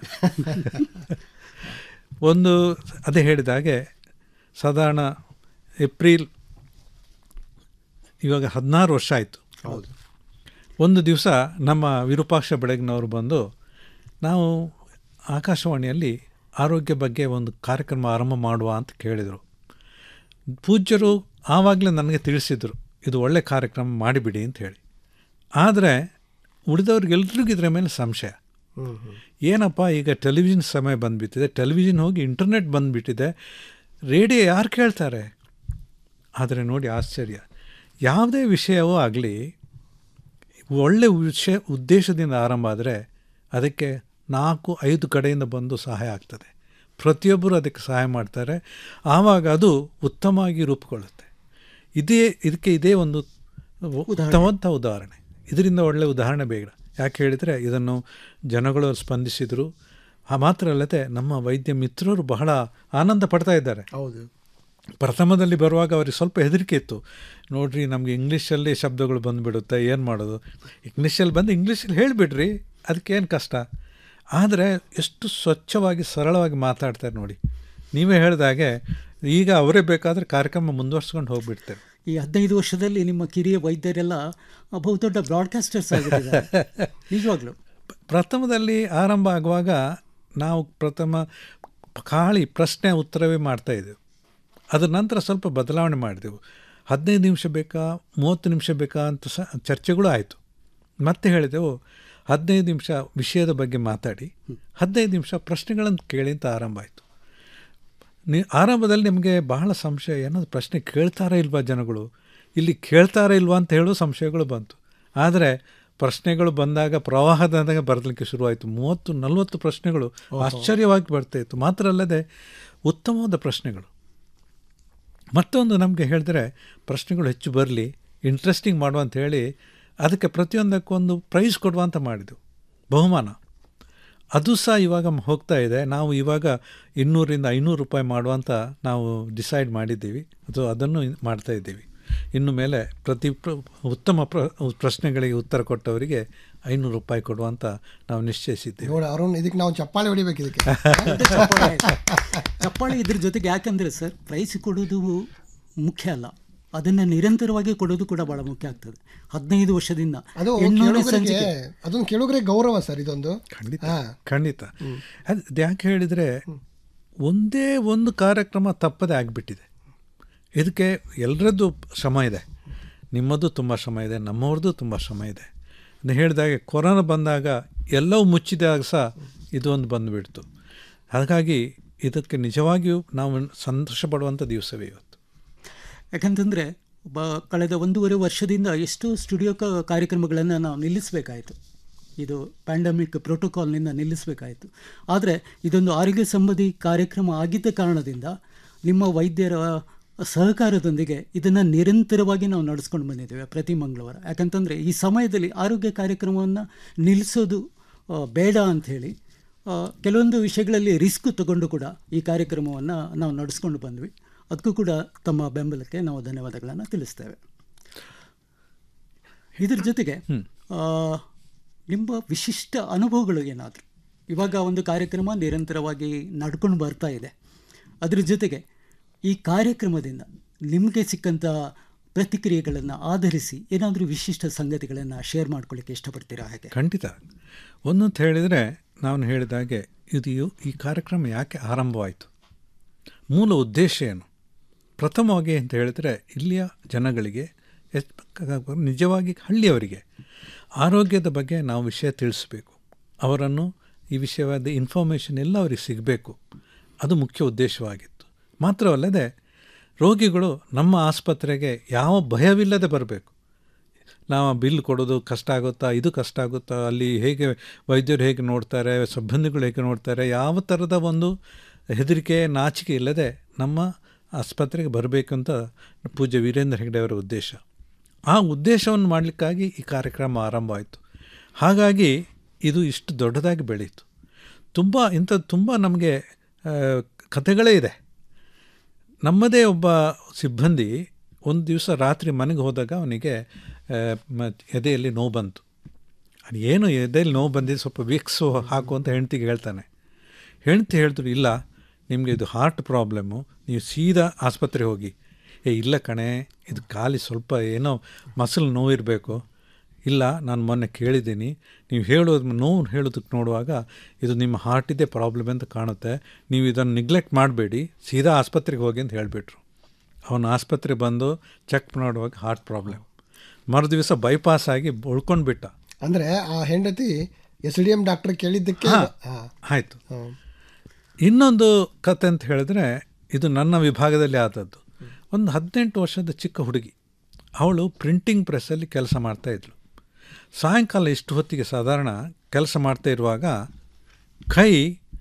ಒಂದು ಅದೇ ಹೇಳಿದ ಹಾಗೆ ಸಾಧಾರಣ ಏಪ್ರಿಲ್ ಇವಾಗ ಹದಿನಾರು ವರ್ಷ ಆಯಿತು ಹೌದು ಒಂದು ದಿವಸ ನಮ್ಮ ವಿರೂಪಾಕ್ಷ ಬೆಳಗಿನವರು ಬಂದು ನಾವು ಆಕಾಶವಾಣಿಯಲ್ಲಿ ಆರೋಗ್ಯ ಬಗ್ಗೆ ಒಂದು ಕಾರ್ಯಕ್ರಮ ಆರಂಭ ಮಾಡುವ ಅಂತ ಕೇಳಿದರು ಪೂಜ್ಯರು ಆವಾಗಲೇ ನನಗೆ ತಿಳಿಸಿದರು ಇದು ಒಳ್ಳೆ ಕಾರ್ಯಕ್ರಮ ಮಾಡಿಬಿಡಿ ಅಂತ ಹೇಳಿ ಆದರೆ ಉಳಿದವ್ರಿಗೆಲ್ರಿಗೂ ಇದರ ಮೇಲೆ ಸಂಶಯ ಏನಪ್ಪ ಈಗ ಟೆಲಿವಿಷನ್ ಸಮಯ ಬಂದುಬಿಟ್ಟಿದೆ ಟೆಲಿವಿಷನ್ ಹೋಗಿ ಇಂಟರ್ನೆಟ್ ಬಂದುಬಿಟ್ಟಿದೆ ರೇಡಿಯೋ ಯಾರು ಕೇಳ್ತಾರೆ ಆದರೆ ನೋಡಿ ಆಶ್ಚರ್ಯ ಯಾವುದೇ ವಿಷಯವೂ ಆಗಲಿ ಒಳ್ಳೆ ವಿಷಯ ಉದ್ದೇಶದಿಂದ ಆರಂಭ ಆದರೆ ಅದಕ್ಕೆ ನಾಲ್ಕು ಐದು ಕಡೆಯಿಂದ ಬಂದು ಸಹಾಯ ಆಗ್ತದೆ ಪ್ರತಿಯೊಬ್ಬರು ಅದಕ್ಕೆ ಸಹಾಯ ಮಾಡ್ತಾರೆ ಆವಾಗ ಅದು ಉತ್ತಮವಾಗಿ ರೂಪುಗೊಳ್ಳುತ್ತೆ ಇದೇ ಇದಕ್ಕೆ ಇದೇ ಒಂದು ಉತ್ತಮವಂಥ ಉದಾಹರಣೆ ಇದರಿಂದ ಒಳ್ಳೆಯ ಉದಾಹರಣೆ ಬೇಡ ಯಾಕೆ ಹೇಳಿದರೆ ಇದನ್ನು ಜನಗಳು ಸ್ಪಂದಿಸಿದರು ಆ ಮಾತ್ರ ಅಲ್ಲದೆ ನಮ್ಮ ವೈದ್ಯ ಮಿತ್ರರು ಬಹಳ ಆನಂದ ಪಡ್ತಾ ಇದ್ದಾರೆ ಹೌದು ಪ್ರಥಮದಲ್ಲಿ ಬರುವಾಗ ಅವರಿಗೆ ಸ್ವಲ್ಪ ಹೆದರಿಕೆ ಇತ್ತು ನೋಡ್ರಿ ನಮಗೆ ಇಂಗ್ಲೀಷಲ್ಲಿ ಶಬ್ದಗಳು ಬಂದುಬಿಡುತ್ತೆ ಏನು ಮಾಡೋದು ಇಂಗ್ಲೀಷಲ್ಲಿ ಬಂದು ಇಂಗ್ಲೀಷಲ್ಲಿ ಹೇಳಿಬಿಡ್ರಿ ಅದಕ್ಕೇನು ಕಷ್ಟ ಆದರೆ ಎಷ್ಟು ಸ್ವಚ್ಛವಾಗಿ ಸರಳವಾಗಿ ಮಾತಾಡ್ತಾರೆ ನೋಡಿ ನೀವೇ ಹೇಳಿದಾಗೆ ಈಗ ಅವರೇ ಬೇಕಾದರೆ ಕಾರ್ಯಕ್ರಮ ಮುಂದುವರ್ಸ್ಕೊಂಡು ಹೋಗ್ಬಿಡ್ತಾರೆ ಈ ಹದಿನೈದು ವರ್ಷದಲ್ಲಿ ನಿಮ್ಮ ಕಿರಿಯ ವೈದ್ಯರೆಲ್ಲ ಬಹುದೊಡ್ಡ ಬ್ರಾಡ್ಕಾಸ್ಟರ್ಸ್ ಆಗಿದ್ದಾರೆ ನಿಜವಾಗ್ಲೂ ಪ್ರಥಮದಲ್ಲಿ ಆರಂಭ ಆಗುವಾಗ ನಾವು ಪ್ರಥಮ ಖಾಲಿ ಪ್ರಶ್ನೆ ಉತ್ತರವೇ ಮಾಡ್ತಾಯಿದ್ದೆವು ಅದರ ನಂತರ ಸ್ವಲ್ಪ ಬದಲಾವಣೆ ಮಾಡಿದೆವು ಹದಿನೈದು ನಿಮಿಷ ಬೇಕಾ ಮೂವತ್ತು ನಿಮಿಷ ಬೇಕಾ ಅಂತ ಸಹ ಚರ್ಚೆಗಳು ಆಯಿತು ಮತ್ತೆ ಹೇಳಿದೆವು ಹದಿನೈದು ನಿಮಿಷ ವಿಷಯದ ಬಗ್ಗೆ ಮಾತಾಡಿ ಹದಿನೈದು ನಿಮಿಷ ಪ್ರಶ್ನೆಗಳನ್ನು ಕೇಳಿ ಅಂತ ಆರಂಭ ಆಯಿತು ನೀ ಆರಂಭದಲ್ಲಿ ನಿಮಗೆ ಬಹಳ ಸಂಶಯ ಏನಾದ್ರು ಪ್ರಶ್ನೆ ಕೇಳ್ತಾರಾ ಇಲ್ವಾ ಜನಗಳು ಇಲ್ಲಿ ಕೇಳ್ತಾರಾ ಇಲ್ವಾ ಅಂತ ಹೇಳೋ ಸಂಶಯಗಳು ಬಂತು ಆದರೆ ಪ್ರಶ್ನೆಗಳು ಬಂದಾಗ ಪ್ರವಾಹದಂದಾಗ ಬರಲಿಕ್ಕೆ ಶುರುವಾಯಿತು ಮೂವತ್ತು ನಲವತ್ತು ಪ್ರಶ್ನೆಗಳು ಆಶ್ಚರ್ಯವಾಗಿ ಬರ್ತಾ ಇತ್ತು ಮಾತ್ರ ಅಲ್ಲದೆ ಉತ್ತಮವಾದ ಪ್ರಶ್ನೆಗಳು ಮತ್ತೊಂದು ನಮಗೆ ಹೇಳಿದ್ರೆ ಪ್ರಶ್ನೆಗಳು ಹೆಚ್ಚು ಬರಲಿ ಇಂಟ್ರೆಸ್ಟಿಂಗ್ ಮಾಡುವ ಅಂತ ಹೇಳಿ ಅದಕ್ಕೆ ಪ್ರತಿಯೊಂದಕ್ಕೊಂದು ಪ್ರೈಸ್ ಕೊಡುವ ಅಂತ ಮಾಡಿದೆವು ಬಹುಮಾನ ಅದು ಸಹ ಇವಾಗ ಮ್- ಹೋಗ್ತಾ ಇದೆ ನಾವು ಇವಾಗ ಇನ್ನೂರಿಂದ ಐನೂರು ರೂಪಾಯಿ ಮಾಡುವಂತ ನಾವು ಡಿಸೈಡ್ ಮಾಡಿದ್ದೀವಿ ಅದು ಅದನ್ನು ಇನ್- ಮಾಡ್ತಾ ಇದ್ದೀವಿ ಇನ್ನು ಮೇಲೆ ಪ್ರತಿ ಪ್ರ ಉತ್ತಮ ಪ್ರ ಪ್ರಶ್ನೆಗಳಿಗೆ ಉತ್ತರ ಕೊಟ್ಟವರಿಗೆ ಐನೂರು ರೂಪಾಯಿ ಕೊಡುವಂತ ನಾವು ನಿಶ್ಚಯಿಸಿದ್ದೇವೆ ನೋಡಿ ಅರುಣ್ ಇದಕ್ಕೆ ನಾವು ಚಪ್ಪಾಳೆ ಹೊಡಿಬೇಕು ಇದಕ್ಕೆ ಚಪ್ಪಾಳೆ ಚಪ್ಪಾಳೆ ಇದ್ರ ಜೊತೆಗೆ ಯಾಕಂದ್ರೆ ಸರ್ ಪ್ರೈಸ್ ಕೊಡೋದು ಮುಖ್ಯ ಅಲ್ಲ ಅದನ್ನು ನಿರಂತರವಾಗಿ ಕೊಡೋದು ಕೂಡ ಬಹಳ ಮುಖ್ಯ ಆಗ್ತದೆ ಹದಿನೈದು ವರ್ಷದಿಂದ ಅದು ಎಂಟ್ನೂರನೇ ಕೇಳುಗರಿಗೆ ಸಂಚಿಕೆ ಅದೊಂದು ಕೇಳುಗರಿಗೆ ಗೌರವ ಸರ್ ಇದೊಂದು ಖಂಡಿತ ಹಾ. ಖಂಡಿತ ಅದು ಯಾಕೆ ಹೇಳಿದರೆ ಒಂದೇ ಒಂದು ಕಾರ್ಯಕ್ರಮ ತಪ್ಪದೆ ಆಗಿಬಿಟ್ಟಿದೆ ಇದಕ್ಕೆ ಎಲ್ಲರದ್ದು ಶ್ರಮ ಇದೆ ನಿಮ್ಮದು ತುಂಬ ಶ್ರಮ ಇದೆ ನಮ್ಮವ್ರದ್ದು ತುಂಬ ಶ್ರಮ ಇದೆ ನಾನು ಹೇಳಿದಾಗೆ ಕೊರೋನಾ ಬಂದಾಗ ಎಲ್ಲವೂ ಮುಚ್ಚಿದಾಗ ಸಹ ಇದೊಂದು ಬಂದುಬಿಡ್ತು ಹಾಗಾಗಿ ಇದಕ್ಕೆ ನಿಜವಾಗಿಯೂ ನಾವು ಸಂತೋಷ ಪಡುವಂಥ ದಿವಸವೇ ಇವತ್ತು ಯಾಕಂತಂದರೆ ಬ ಕಳೆದ ಒಂದೂವರೆ ವರ್ಷದಿಂದ ಎಷ್ಟೋ ಸ್ಟುಡಿಯೋ ಕ ಕಾರ್ಯಕ್ರಮಗಳನ್ನು ನಾವು ನಿಲ್ಲಿಸಬೇಕಾಯಿತು ಇದು ಪ್ಯಾಂಡಮಿಕ್ ಪ್ರೋಟೋಕಾಲ್ನಿಂದ ನಿಲ್ಲಿಸಬೇಕಾಯಿತು ಆದರೆ ಇದೊಂದು ಆರೋಗ್ಯ ಸಂಬಂಧಿ ಕಾರ್ಯಕ್ರಮ ಆಗಿದ್ದ ಕಾರಣದಿಂದ ನಿಮ್ಮ ವೈದ್ಯರ ಸಹಕಾರದೊಂದಿಗೆ ಇದನ್ನು ನಿರಂತರವಾಗಿ ನಾವು ನಡೆಸ್ಕೊಂಡು ಬಂದಿದ್ದೇವೆ ಪ್ರತಿ ಮಂಗಳವಾರ ಯಾಕಂತಂದರೆ ಈ ಸಮಯದಲ್ಲಿ ಆರೋಗ್ಯ ಕಾರ್ಯಕ್ರಮವನ್ನು ನಿಲ್ಲಿಸೋದು ಆ, ಬೇಡ ಅಂಥೇಳಿ ಆ, ಕೆಲವೊಂದು ವಿಷಯಗಳಲ್ಲಿ ರಿಸ್ಕ್ ತಗೊಂಡು ಕೂಡ ಈ ಕಾರ್ಯಕ್ರಮವನ್ನು ನಾವು ನಡೆಸ್ಕೊಂಡು ಬಂದ್ವಿ ಅದಕ್ಕೂ ಕೂಡ ತಮ್ಮ ಬೆಂಬಲಕ್ಕೆ ನಾವು ಧನ್ಯವಾದಗಳನ್ನು ತಿಳಿಸ್ತೇವೆ ಇದ್ರ ಜೊತೆಗೆ ಆ, ನಿಮ್ಮ ವಿಶಿಷ್ಟ ಅನುಭವಗಳು ಏನಾದರೂ ಇವಾಗ ಒಂದು ಕಾರ್ಯಕ್ರಮ ನಿರಂತರವಾಗಿ ನಡ್ಕೊಂಡು ಬರ್ತಾ ಇದೆ ಅದ್ರ ಜೊತೆಗೆ ಈ ಕಾರ್ಯಕ್ರಮದಿಂದ ನಿಮಗೆ ಸಿಕ್ಕಂಥ ಪ್ರತಿಕ್ರಿಯೆಗಳನ್ನು ಆಧರಿಸಿ ಏನಾದರೂ ವಿಶಿಷ್ಟ ಸಂಗತಿಗಳನ್ನು ಶೇರ್ ಮಾಡ್ಕೊಳ್ಳಿಕ್ಕೆ ಇಷ್ಟಪಡ್ತೀರಾ ಹಾಗೆ ಖಂಡಿತ ಒಂದಂತ ಹೇಳಿದರೆ ನಾನು ಹೇಳಿದಾಗೆ ಇದು ಯು- ಈ ಕಾರ್ಯಕ್ರಮ ಯಾಕೆ ಆರಂಭವಾಯಿತು ಮೂಲ ಉದ್ದೇಶ ಏನು ಪ್ರಥಮವಾಗಿ ಅಂತ ಹೇಳಿದರೆ ಇಲ್ಲಿಯ ಜನಗಳಿಗೆ ಎಸ್- ಕ- ನಿಜವಾಗಿ ಹಳ್ಳಿಯವರಿಗೆ ಆರೋಗ್ಯದ ಬಗ್ಗೆ ನಾವು ವಿಷಯ ತಿಳಿಸ್ಬೇಕು ಅವರನ್ನು ಈ ವಿಷಯವಾದ ಇನ್ಫಾರ್ಮೇಷನ್ ಎಲ್ಲ ಅವರಿಗೆ ಸಿಗಬೇಕು ಅದು ಮುಖ್ಯ ಉದ್ದೇಶವಾಗಿತ್ತು ಮಾತ್ರವಲ್ಲದೆ ರೋಗಿಗಳು ನಮ್ಮ ಆಸ್ಪತ್ರೆಗೆ ಯಾವ ಭಯವಿಲ್ಲದೆ ಬರಬೇಕು ನಾವು ಬಿಲ್ ಕೊಡೋದು ಕಷ್ಟ ಆಗುತ್ತಾ ಇದು ಕಷ್ಟ ಆಗುತ್ತಾ ಅಲ್ಲಿ ಹೇಗೆ ವೈದ್ಯರು ಹೇಗೆ ನೋಡ್ತಾರೆ ಸಿಬ್ಬಂದಿಗಳು ಹೇಗೆ ನೋಡ್ತಾರೆ ಯಾವ ಥರದ ಒಂದು ಹೆದರಿಕೆ ನಾಚಿಕೆ ಇಲ್ಲದೆ ನಮ್ಮ ಆಸ್ಪತ್ರೆಗೆ ಬರಬೇಕು ಅಂತ ಪೂಜ್ಯ ವೀರೇಂದ್ರ ಹೆಗ್ಡೆ ಅವರ ಉದ್ದೇಶ ಆ ಉದ್ದೇಶವನ್ನು ಮಾಡಲಿಕ್ಕಾಗಿ ಈ ಕಾರ್ಯಕ್ರಮ ಆರಂಭ ಆಯಿತು ಹಾಗಾಗಿ ಇದು ಇಷ್ಟು ದೊಡ್ಡದಾಗಿ ಬೆಳೀತು ತುಂಬ ಇಂಥದ್ದು ತುಂಬ ನಮಗೆ ಆ, ಕಥೆಗಳೇ ಇದೆ ನಮ್ಮದೇ ಒಬ್ಬ ಸಿಬ್ಬಂದಿ ಒಂದು ದಿವಸ ರಾತ್ರಿ ಮನೆಗೆ ಹೋದಾಗ ಅವನಿಗೆ ಆ, ಮ- ಎದೆಯಲ್ಲಿ ನೋವು ಬಂತು ಅದು ಏನು ಎದೆಯಲ್ಲಿ ನೋವು ಬಂದಿದ್ದು ಸ್ವಲ್ಪ ವಿಕ್ಸು ಹಾಕು ಅಂತ ಹೆಂಡ್ತಿಗೆ ಹೇಳ್ತಾನೆ ಹೆಂಡ್ತಿ ಹೇಳಿದ್ರು ಇಲ್ಲ ನಿಮಗೆ ಇದು ಹಾರ್ಟ್ ಪ್ರಾಬ್ಲಮ್ಮು ನೀವು ಸೀದಾ ಆಸ್ಪತ್ರೆಗೆ ಹೋಗಿ ಏ ಇಲ್ಲ ಕಣೆ ಇದು ಖಾಲಿ ಸ್ವಲ್ಪ ಏನೋ ಮಸಲ್ ನೋವಿರಬೇಕು ಇಲ್ಲ ನಾನು ಮೊನ್ನೆ ಕೇಳಿದ್ದೀನಿ ನೀವು ಹೇಳೋದು ನೋವು ಹೇಳೋದಕ್ಕೆ ನೋಡುವಾಗ ಇದು ನಿಮ್ಮ ಹಾರ್ಟಿದೆ ಪ್ರಾಬ್ಲಮ್ ಅಂತ ಕಾಣುತ್ತೆ ನೀವು ಇದನ್ನು ನಿಗ್ಲೆಕ್ಟ್ ಮಾಡಬೇಡಿ ಸೀದಾ ಆಸ್ಪತ್ರೆಗೆ ಹೋಗಿ ಅಂತ ಹೇಳಿಬಿಟ್ರು ಅವನು ಆಸ್ಪತ್ರೆ ಬಂದು ಚೆಕ್ ಮಾಡುವಾಗ ಹಾರ್ಟ್ ಪ್ರಾಬ್ಲಮ್ ಮರು ದಿವಸ ಬೈಪಾಸ್ ಆಗಿ ಉಳ್ಕೊಂಡು ಬಿಟ್ಟ ಅಂದರೆ ಆ ಹೆಂಡತಿ ಎಸ್ ಡಿ ಎಂ ಡಾಕ್ಟರ್ ಕೇಳಿದ್ದಕ್ಕೆ ಹಾ. ಹಾ. ಆಯಿತು ಇನ್ನೊಂದು ಕತೆ ಅಂತ ಹೇಳಿದ್ರೆ ಇದು ನನ್ನ ವಿಭಾಗದಲ್ಲಿ ಆದದ್ದು ಒಂದು ಹದಿನೆಂಟು ವರ್ಷದ ಚಿಕ್ಕ ಹುಡುಗಿ ಅವಳು ಪ್ರಿಂಟಿಂಗ್ ಪ್ರೆಸ್ಸಲ್ಲಿ ಕೆಲಸ ಮಾಡ್ತಾಯಿದ್ಳು ಸಾಯಂಕಾಲ ಇಷ್ಟು ಹೊತ್ತಿಗೆ ಸಾಧಾರಣ ಕೆಲಸ ಮಾಡ್ತಾ ಇರುವಾಗ ಕೈ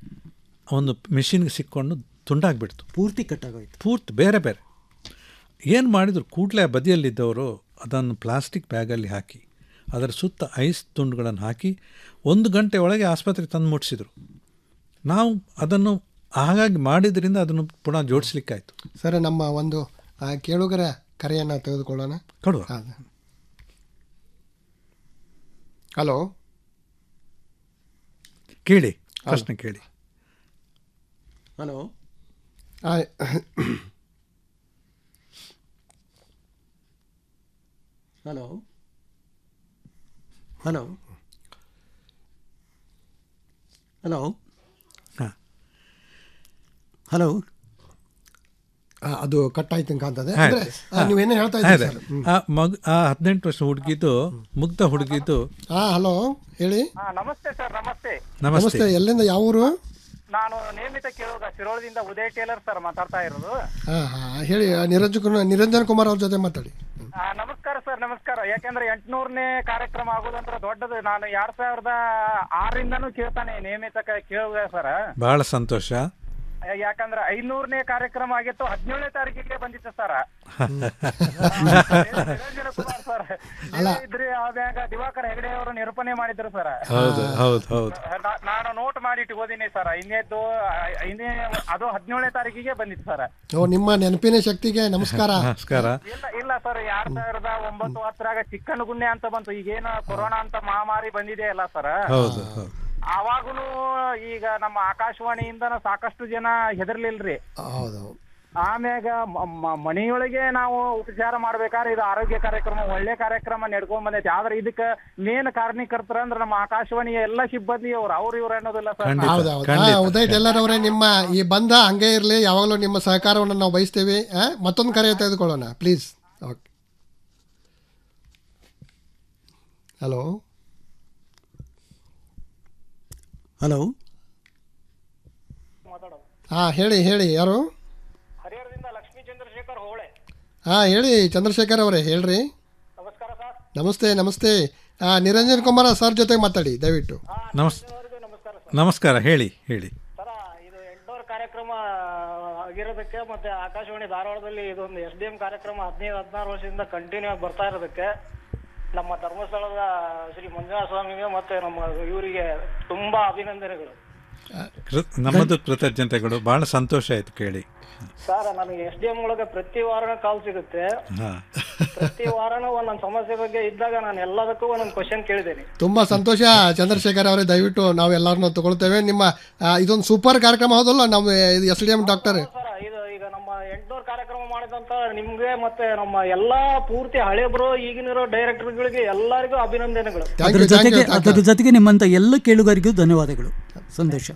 ಒಂದು ಮಿಷಿನ್ಗೆ ಸಿಕ್ಕೊಂಡು ತುಂಡಾಗ್ಬಿಡ್ತು ಪೂರ್ತಿ ಕಟ್ಟಾಗೋಯ್ತು ಪೂರ್ತಿ ಬೇರೆ ಬೇರೆ ಏನು ಮಾಡಿದ್ರು ಕೂಡಲೇ ಬದಿಯಲ್ಲಿದ್ದವರು ಅದನ್ನು ಪ್ಲಾಸ್ಟಿಕ್ ಬ್ಯಾಗಲ್ಲಿ ಹಾಕಿ ಅದರ ಸುತ್ತ ಐಸ್ ತುಂಡುಗಳನ್ನು ಹಾಕಿ ಒಂದು ಗಂಟೆ ಒಳಗೆ ಆಸ್ಪತ್ರೆಗೆ ತಂದು ಮುಟ್ಟಿಸಿದ್ರು ನಾವು ಅದನ್ನು ಹಾಗಾಗಿ ಮಾಡಿದ್ರಿಂದ ಅದನ್ನು ಪುನಃ ಜೋಡಿಸ್ಲಿಕ್ಕಾಯ್ತು ಸರ್ ನಮ್ಮ ಒಂದು ಆ, ಕೇಳುಗರ ಕರೆಯನ್ನು ತೆಗೆದುಕೊಳ್ಳೋಣ ಕೊಡುವ ಹಲೋ ಕೇಳಿ ಪ್ರಶ್ನೆ ಕೇಳಿ ಹಲೋ ಹಲೋ ಹಲೋ ಹಲೋ ಹಾಂ ಹಲೋ ಆ, ಅದು ಕಟ್ ಆಯ್ತು ಅಂತ ಕಾಣ್ತದೆ ಆಯ್ತು. ಅಂದ್ರೆ, ಆ, ನೀವೇನೇ ಹೇಳ್ತಾ ಆಯ್ತು. ಇದ್ದೀರಿ ಸರ್ ಹ್ಮ್. ಆ ಮಗ್ ಆ ಹದಿನೆಂಟು ವರ್ಷ ಹುಡುಗಿದ್ದು ಮುಗ್ಧ ಹುಡುಗಿದ್ದು ಹಾ ಹಲೋ ಹೇಳಿ ಹಾ ನಮಸ್ತೆ ಸರ್ ನಮಸ್ತೆ ನಮಸ್ತೆ ಎಲ್ಲಿಂದ ಯಾವ ಊರು ನಾನು ನೇಮಿತ ಕೇಳುಗ ಶಿರೋಳದಿಂದ ಉದಯ್ ಟೇಲರ್ ಸರ್ ಮಾತಾಡ್ತಾ ಇರೋದು ಹಾ ಹಾ ಹೇಳಿ ಆ, ನಿರಂಜನ್ ಕುಮಾರ್ ನಿರಂಜನ್ ಕುಮಾರ್ ಅವ್ರ ಜೊತೆ ಮಾತಾಡಿ ಆ, ನಮಸ್ಕಾರ ಸರ್ ನಮಸ್ಕಾರ ಯಾಕಂದ್ರೆ ಎಂಟ್ನೂರನೇ ಕಾರ್ಯಕ್ರಮ ಆಗೋದಂತ್ರ ದೊಡ್ಡದು ನಾನು ಎರಡ್ ಸಾವಿರದ ಆರರಿಂದನೂ ಕೇಳ್ತಾನೆ ನೇಮಿತ ಕ- ಕೇಳುಗ ಸರ್ ಭಾಳ ಸಂತೋಷ ಯಾಕಂದ್ರೆ ಐನೂರನೇ ಕಾರ್ಯಕ್ರಮ ಆಗಿತ್ತು ಹದಿನೇಳನೇ ತಾರೀಕಿಗೆ ಬಂದಿತ್ತು ಸರ್ ಕುಮಾರ್ ಸರ್ ಇದ್ರಿ ಆಮ್ಯಾಗ ದಿವಾಕರ್ ಹೆಗಡೆ ಅವರು ನಿರೂಪಣೆ ಮಾಡಿದ್ರು ಸರ್ ಹೌದು ಹೌದು ಹೌದು ನಾ- ನಾನು ನೋಟ್ ಮಾಡಿ ಇಟ್ಕೋದೀನಿ ಸರ್ ಐದನೇದ್ದು ಐದನೇ ಅದು ಹದಿನೇಳನೇ ತಾರೀಕಿಗೆ ಬಂದಿತ್ತು ಸರ್ ಓ ನಿಮ್ಮ ನೆನಪಿನ ಶಕ್ತಿಗೆ ನಮಸ್ಕಾರ ನಮಸ್ಕಾರ ಇಲ್ಲ ಇಲ್ಲ ಸರ್ ಎರಡ್ ಸಾವಿರದ ಒಂಬತ್ತು ಹತ್ತರಾಗ ಚಿಕ್ಕನ್ ಗುನ್ನೆ ಅಂತ ಬಂತು ಈಗೇನು ಕೊರೋನಾ ಅಂತ ಮಹಾಮಾರಿ ಬಂದಿದೆ ಅಲ್ಲ ಸರ್ ಹೌದು ಹೌದು ಅವಾಗನು ಈಗ ನಮ್ಮ ಆಕಾಶವಾಣಿಯಿಂದ ಸಾಕಷ್ಟು ಜನ ಹೆದರ್ಲಿಲ್ರಿ ಹೌದು ಆಮ್ಯಾಗ ಮ- ಮ- ಮನೆಯೊಳಗೆ ನಾವು ಉಪಚಾರ ಮಾಡ್ಬೇಕಾದ್ರೆ ಇದು ಆರೋಗ್ಯ ಕಾರ್ಯಕ್ರಮ ಒಳ್ಳೆ ಕಾರ್ಯಕ್ರಮ ನಡ್ಕೊಂಡ್ ಬಂದೈತಿ ಆದ್ರೆ ಇದಕ್ಕ ಮೇನ್ ಕಾರಣೀಕರ್ತರ ಅಂದ್ರೆ ನಮ್ಮ ಆಕಾಶವಾಣಿಯ ಎಲ್ಲ ಸಿಬ್ಬಂದಿ ಅವ್ರು ಅವ್ರು ಇವ್ರು ಅನ್ನೋದಿಲ್ಲ ಸರ್ ಹೌದು ಹೌದು ಹಾ, ಉದಯ್ ಟೆಲ್ಲರ್ ಅವರೇ ನಿಮ್ಮ ಈ ಬಂಧ ಹಂಗೆ ಇರಲಿ ಯಾವಾಗಲೂ ನಿಮ್ಮ ಸಹಕಾರವನ್ನು ನಾವು ಬಯಸ್ತೇವೆ ಆ, ಮತ್ತೊಂದು ಕರೆ ತೆಗೆದುಕೊಳ್ಳೋಣ ಪ್ಲೀಸ್ ಓಕೆ ಹಲೋ ಹಲೋ ಹಾ ಹೇಳಿ ಹೇಳಿ ಯಾರು ಹಾ ಹೇಳಿ ಚಂದ್ರಶೇಖರ್ ಅವರೇ ಹೇಳ್ರಿ ನಮಸ್ತೆ ನಮಸ್ತೆ ಆ, ನಿರಂಜನ್ ಕುಮಾರ್ ಸರ್ ಜೊತೆ ಮಾತಾಡಿ ದಯವಿಟ್ಟು ನಮಸ್ ನಮಸ್ಕಾರ ಹೇಳಿ ಹೇಳಿ ಎಂಟುನೂರು ಕಾರ್ಯಕ್ರಮ ಆಗಿರೋದಕ್ಕೆ ಮತ್ತೆ ಆಕಾಶವಾಣಿ ಧಾರವಾಡದಲ್ಲಿ ಇದೊಂದು ಎಸ್ ಡಿ ಎಂ ಕಾರ್ಯಕ್ರಮ ಹದಿನೈದು ಹದಿನಾರು ವರ್ಷದಿಂದ ಕಂಟಿನ್ಯೂ ಆಗಿ ಬರ್ತಾ ಇರೋದಕ್ಕೆ ನಮ್ಮ ಧರ್ಮಸ್ಥಳದ ಶ್ರೀ ಮಂಜುನಾಥ ಸ್ವಾಮಿಗೆ ಮತ್ತೆ ನಮ್ಮ ಇವರಿಗೆ ತುಂಬಾ ಅಭಿನಂದನೆಗಳು ಕೃ ನಮ್ಮದು ಕೃತಜ್ಞತೆಗಳು ಭಾಳ ಸಂತೋಷ ಆಯಿತು ಕೇಳಿ ಸರ್ ನನಗೆ ಎಸ್ ಡಿ ಎಂ ಒಳಗೆ ಪ್ರತಿ ವಾರನೂ ಕಾಲ್ ಸಿಗುತ್ತೆ ಹಾಂ ಪ್ರತಿ ವಾರನೂ ಒಂದೊಂದು ಸಮಸ್ಯೆ ಬಗ್ಗೆ ಇದ್ದಾಗ ನಾನು ಎಲ್ಲದಕ್ಕೂ ಒಂದೊಂದು ಕ್ವಶನ್ ಕೇಳಿದ್ದೇನೆ ತುಂಬಾ ಸಂತೋಷ ಚಂದ್ರಶೇಖರ್ ಅವರೇ ದಯವಿಟ್ಟು ನಾವು ಎಲ್ಲರನ್ನೂ ತಗೊಳ್ತೇವೆ ನಿಮ್ಮ ಆ, ಇದೊಂದು ಸೂಪರ್ ಕಾರ್ಯಕ್ರಮ ಹೌದಲ್ಲ ನಮ್ಮ S D M doctor sir ಇದು ಈಗ ನಮ್ಮ ಎಂಟುನೂರು ಕಾರ್ಯಕ್ರಮ ಮಾಡಿದಂತ ನಿಮ್ಗೆ ಮತ್ತೆ ನಮ್ಮ ಎಲ್ಲಾ ಪೂರ್ತಿ ಹಳೇಬ್ರು ಈಗಿನಿರೋ ಡೈರೆಕ್ಟರ್ಗಳಿಗೆ ಎಲ್ಲರಿಗೂ ಅಭಿನಂದನೆಗಳು ಅದರ ಜೊತೆಗೆ ಅದರ ಜೊತೆಗೆ ನಿಮ್ಮಂತ ಎಲ್ಲ ಕೇಳುಗರಿಗೂ ಧನ್ಯವಾದಗಳು ಸಂದೇಶ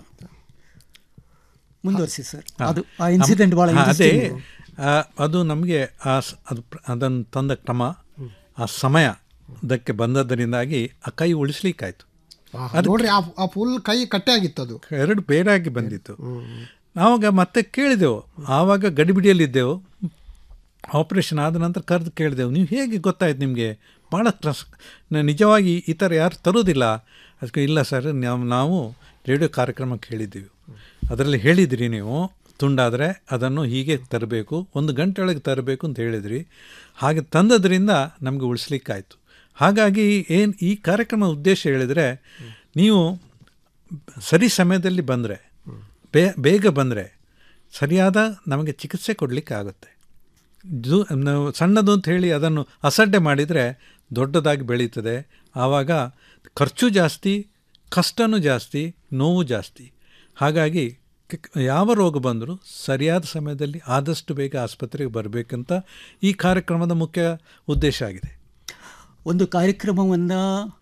ಮುಂದುವರಿಸಿ ಸರ್ ಅದು ಆ ಇನ್ಸಿಡೆಂಟ್ ಬಹಳ ಹಾ, ಅದೇ interesting. ಆ, ಅದು ನಮಗೆ ಆ ಸ- ಅದು ಪ್ರ- ಅದನ್ನು ತಂದ ಕ್ರಮ ಆ ಸಮಯ ಅದಕ್ಕೆ ಬಂದದ್ದರಿಂದಾಗಿ ಆ ಕೈ ಉಳಿಸ್ಲಿಕ್ಕಾಯ್ತು ಅದು ನೋಡ್ರಿ ಆ ಆ ಫುಲ್ ಕೈ ಕಟ್ಟೆ ಆಗಿತ್ತು ಅದು ಎರಡು ಬೇರಾಗಿ ಬಂದಿತ್ತು ಆವಾಗ ಮತ್ತೆ ಕೇಳಿದೆವು ಆವಾಗ ಗಡಿಬಿಡಿಯಲ್ಲಿದ್ದೆವು ಆಪರೇಷನ್ ಆದ ನಂತರ ಕರೆದು ಕೇಳಿದೆವು ನೀವು ಹೇಗೆ ಗೊತ್ತಾಯ್ತು ನಿಮಗೆ ಭಾಳ ತ್ರಸ್ ನ- ನಿಜವಾಗಿ ಈ ಥರ ಯಾರು ತರೋದಿಲ್ಲ ಅದಕ್ಕೆ ಇಲ್ಲ ಸರ್ ನಾವು ನಾವು ರೇಡಿಯೋ ಕಾರ್ಯಕ್ರಮ ಕೇಳಿದ್ದೀವಿ ಅದರಲ್ಲಿ ಹೇಳಿದಿರಿ ನೀವು ತುಂಡಾದರೆ ಅದನ್ನು ಹೀಗೆ ತರಬೇಕು ಒಂದು ಗಂಟೆ ಒಳಗೆ ತರಬೇಕು ಅಂತ ಹೇಳಿದ್ರಿ ಹಾಗೆ ತಂದದ್ರಿಂದ ನಮಗೆ ಉಳಿಸ್ಲಿಕ್ಕಾಯ್ತು ಹಾಗಾಗಿ ಏನು ಈ ಕಾರ್ಯಕ್ರಮ ಉದ್ದೇಶ ಹೇಳಿದರೆ ನೀವು ಸರಿ ಸಮಯದಲ್ಲಿ ಬಂದರೆ ಬೇ ಬೇಗ ಬಂದರೆ ಸರಿಯಾದ ನಮಗೆ ಚಿಕಿತ್ಸೆ ಕೊಡಲಿಕ್ಕೆ ಆಗುತ್ತೆ ಜು ನಾವು ಸಣ್ಣದು ಅಂತ ಹೇಳಿ ಅದನ್ನು ಅಸಡ್ಡೆ ಮಾಡಿದರೆ ದೊಡ್ಡದಾಗಿ ಬೆಳೀತದೆ ಆವಾಗ ಖರ್ಚು ಜಾಸ್ತಿ ಕಷ್ಟನೂ ಜಾಸ್ತಿ ನೋವು ಜಾಸ್ತಿ ಹಾಗಾಗಿ ಕ- ಯಾವ ರೋಗ ಬಂದರೂ ಸರಿಯಾದ ಸಮಯದಲ್ಲಿ ಆದಷ್ಟು ಬೇಗ ಆಸ್ಪತ್ರೆಗೆ ಬರಬೇಕಂತ ಈ ಕಾರ್ಯಕ್ರಮದ ಮುಖ್ಯ ಉದ್ದೇಶ ಆಗಿದೆ ಒಂದು ಕಾರ್ಯಕ್ರಮವನ್ನು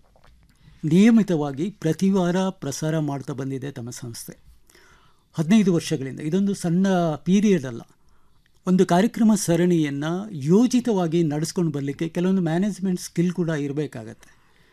ನಿಯಮಿತವಾಗಿ ಪ್ರತಿ ವಾರ ಪ್ರಸಾರ ಮಾಡ್ತಾ ಬಂದಿದೆ ತಮ್ಮ ಸಂಸ್ಥೆ ಹದಿನೈದು ವರ್ಷಗಳಿಂದ ಇದೊಂದು ಸಣ್ಣ ಪೀರಿಯಡ್ ಅಲ್ಲ ಒಂದು ಕಾರ್ಯಕ್ರಮ ಸರಣಿಯನ್ನು ಯೋಜಿತವಾಗಿ ನಡೆಸ್ಕೊಂಡು ಬರಲಿಕ್ಕೆ ಕೆಲವೊಂದು ಮ್ಯಾನೇಜ್ಮೆಂಟ್ ಸ್ಕಿಲ್ ಕೂಡ ಇರಬೇಕಾಗತ್ತೆ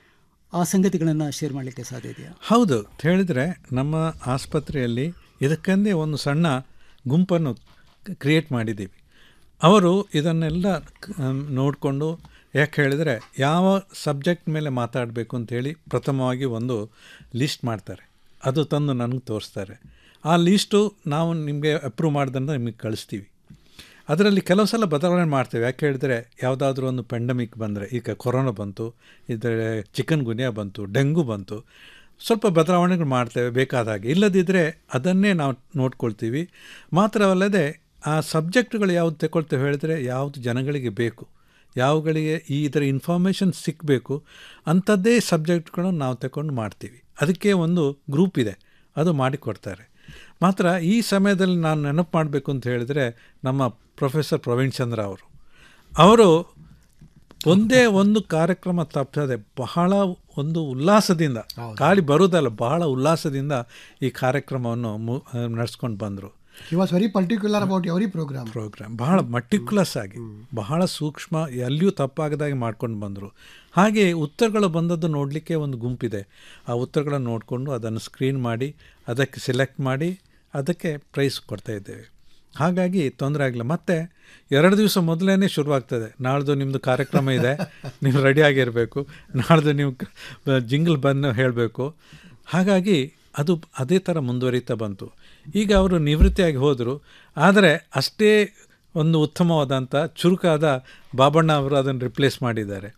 ಆ ಸಂಗತಿಗಳನ್ನು ಶೇರ್ ಮಾಡಲಿಕ್ಕೆ ಸಾಧ್ಯ ಇದೆಯಾ ಹೌದು ಅಂತ ಹೇಳಿದರೆ ನಮ್ಮ ಆಸ್ಪತ್ರೆಯಲ್ಲಿ ಇದಕ್ಕಂದೇ ಒಂದು ಸಣ್ಣ ಗುಂಪನ್ನು ಕ್ರಿಯೇಟ್ ಮಾಡಿದ್ದೀವಿ ಅವರು ಇದನ್ನೆಲ್ಲ ನೋಡಿಕೊಂಡು ಯಾಕೆ ಹೇಳಿದರೆ ಯಾವ ಸಬ್ಜೆಕ್ಟ್ ಮೇಲೆ ಮಾತಾಡಬೇಕು ಅಂತೇಳಿ ಪ್ರಥಮವಾಗಿ ಒಂದು ಲಿಸ್ಟ್ ಮಾಡ್ತಾರೆ ಅದು ತಂದು ನನಗೆ ತೋರಿಸ್ತಾರೆ ಆ ಲೀಸ್ಟು ನಾವು ನಿಮಗೆ ಅಪ್ರೂವ್ ಮಾಡ್ದಂತ ನಿಮಗೆ ಕಳಿಸ್ತೀವಿ ಅದರಲ್ಲಿ ಕೆಲವು ಸಲ ಬದಲಾವಣೆ ಮಾಡ್ತೇವೆ ಯಾಕೆ ಹೇಳಿದರೆ ಯಾವುದಾದ್ರೂ ಒಂದು ಪೆಂಡಮಿಕ್ ಬಂದರೆ ಈಗ ಕೊರೋನಾ ಬಂತು ಇದರ ಚಿಕನ್ ಗುನಿಯಾ ಬಂತು ಡೆಂಗು ಬಂತು ಸ್ವಲ್ಪ ಬದಲಾವಣೆಗಳು ಮಾಡ್ತೇವೆ ಬೇಕಾದ ಹಾಗೆ ಇಲ್ಲದಿದ್ದರೆ ಅದನ್ನೇ ನಾವು ನೋಡ್ಕೊಳ್ತೀವಿ ಮಾತ್ರವಲ್ಲದೆ ಆ ಸಬ್ಜೆಕ್ಟ್ಗಳು ಯಾವ್ದು ತಗೊಳ್ತೇವೆ ಹೇಳಿದರೆ ಯಾವುದು ಜನಗಳಿಗೆ ಬೇಕು ಯಾವುಗಳಿಗೆ ಈ ಇದರ ಇನ್ಫಾರ್ಮೇಷನ್ ಸಿಕ್ಕಬೇಕು ಅಂಥದ್ದೇ ಸಬ್ಜೆಕ್ಟ್ಗಳನ್ನು ನಾವು ತಗೊಂಡು ಮಾಡ್ತೀವಿ ಅದಕ್ಕೆ ಒಂದು ಗ್ರೂಪ್ ಇದೆ ಅದು ಮಾಡಿಕೊಡ್ತಾರೆ ಮಾತ್ರ ಈ ಸಮಯದಲ್ಲಿ ನಾನು ನೆನಪು ಮಾಡಬೇಕು ಅಂತ ಹೇಳಿದರೆ ನಮ್ಮ ಪ್ರೊಫೆಸರ್ ಪ್ರವೀಣ್ ಚಂದ್ರ ಅವರು ಅವರು ಒಂದೇ ಒಂದು ಕಾರ್ಯಕ್ರಮ ತಪ್ಪದೆ ಬಹಳ ಒಂದು ಉಲ್ಲಾಸದಿಂದ ಖಾಲಿ ಬರುವುದಲ್ಲ ಬಹಳ ಉಲ್ಲಾಸದಿಂದ ಈ ಕಾರ್ಯಕ್ರಮವನ್ನು ಮು ನಡೆಸ್ಕೊಂಡು ಬಂದರು he was very particular about every programme programme ಬಹಳ ಮಟಿಕ್ಯುಲಸ್ ಆಗಿ ಬಹಳ ಸೂಕ್ಷ್ಮ ಎಲ್ಲಿಯೂ ತಪ್ಪಾಗದಾಗೆ ಮಾಡ್ಕೊಂಡು ಬಂದರು ಹಾಗೆ ಉತ್ತರಗಳು ಬಂದದ್ದು ನೋಡಲಿಕ್ಕೆ ಒಂದು ಗುಂಪಿದೆ ಆ ಉತ್ತರಗಳನ್ನು ನೋಡಿಕೊಂಡು ಅದನ್ನು ಸ್ಕ್ರೀನ್ ಮಾಡಿ ಅದಕ್ಕೆ ಸೆಲೆಕ್ಟ್ ಮಾಡಿ ಅದಕ್ಕೆ ಪ್ರೈಸ್ ಕೊಡ್ತಾ ಇದ್ದೇವೆ ಹಾಗಾಗಿ ತೊಂದರೆ ಆಗಲಿಲ್ಲ ಮತ್ತು ಎರಡು ದಿವಸ ಮೊದಲೇ ಶುರುವಾಗ್ತದೆ ನಾಳ್ದು ನಿಮ್ಮದು ಕಾರ್ಯಕ್ರಮ ಇದೆ ನೀವು ರೆಡಿಯಾಗಿರಬೇಕು ನಾಳ್ದು ನೀವು ಜಿಂಗಲ್ ಬಂದು ಹೇಳಬೇಕು ಹಾಗಾಗಿ ಅದು ಅದೇ ಥರ ಮುಂದುವರಿತಾ ಬಂತು ಈಗ ಅವರು ನಿವೃತ್ತಿಯಾಗಿ ಹೋದರು ಆದರೆ ಅಷ್ಟೇ ಒಂದು ಉತ್ತಮವಾದಂಥ ಚುರುಕಾದ ಬಾಬಣ್ಣ ಅವರು ಅದನ್ನು ರಿಪ್ಲೇಸ್ ಮಾಡಿದ್ದಾರೆ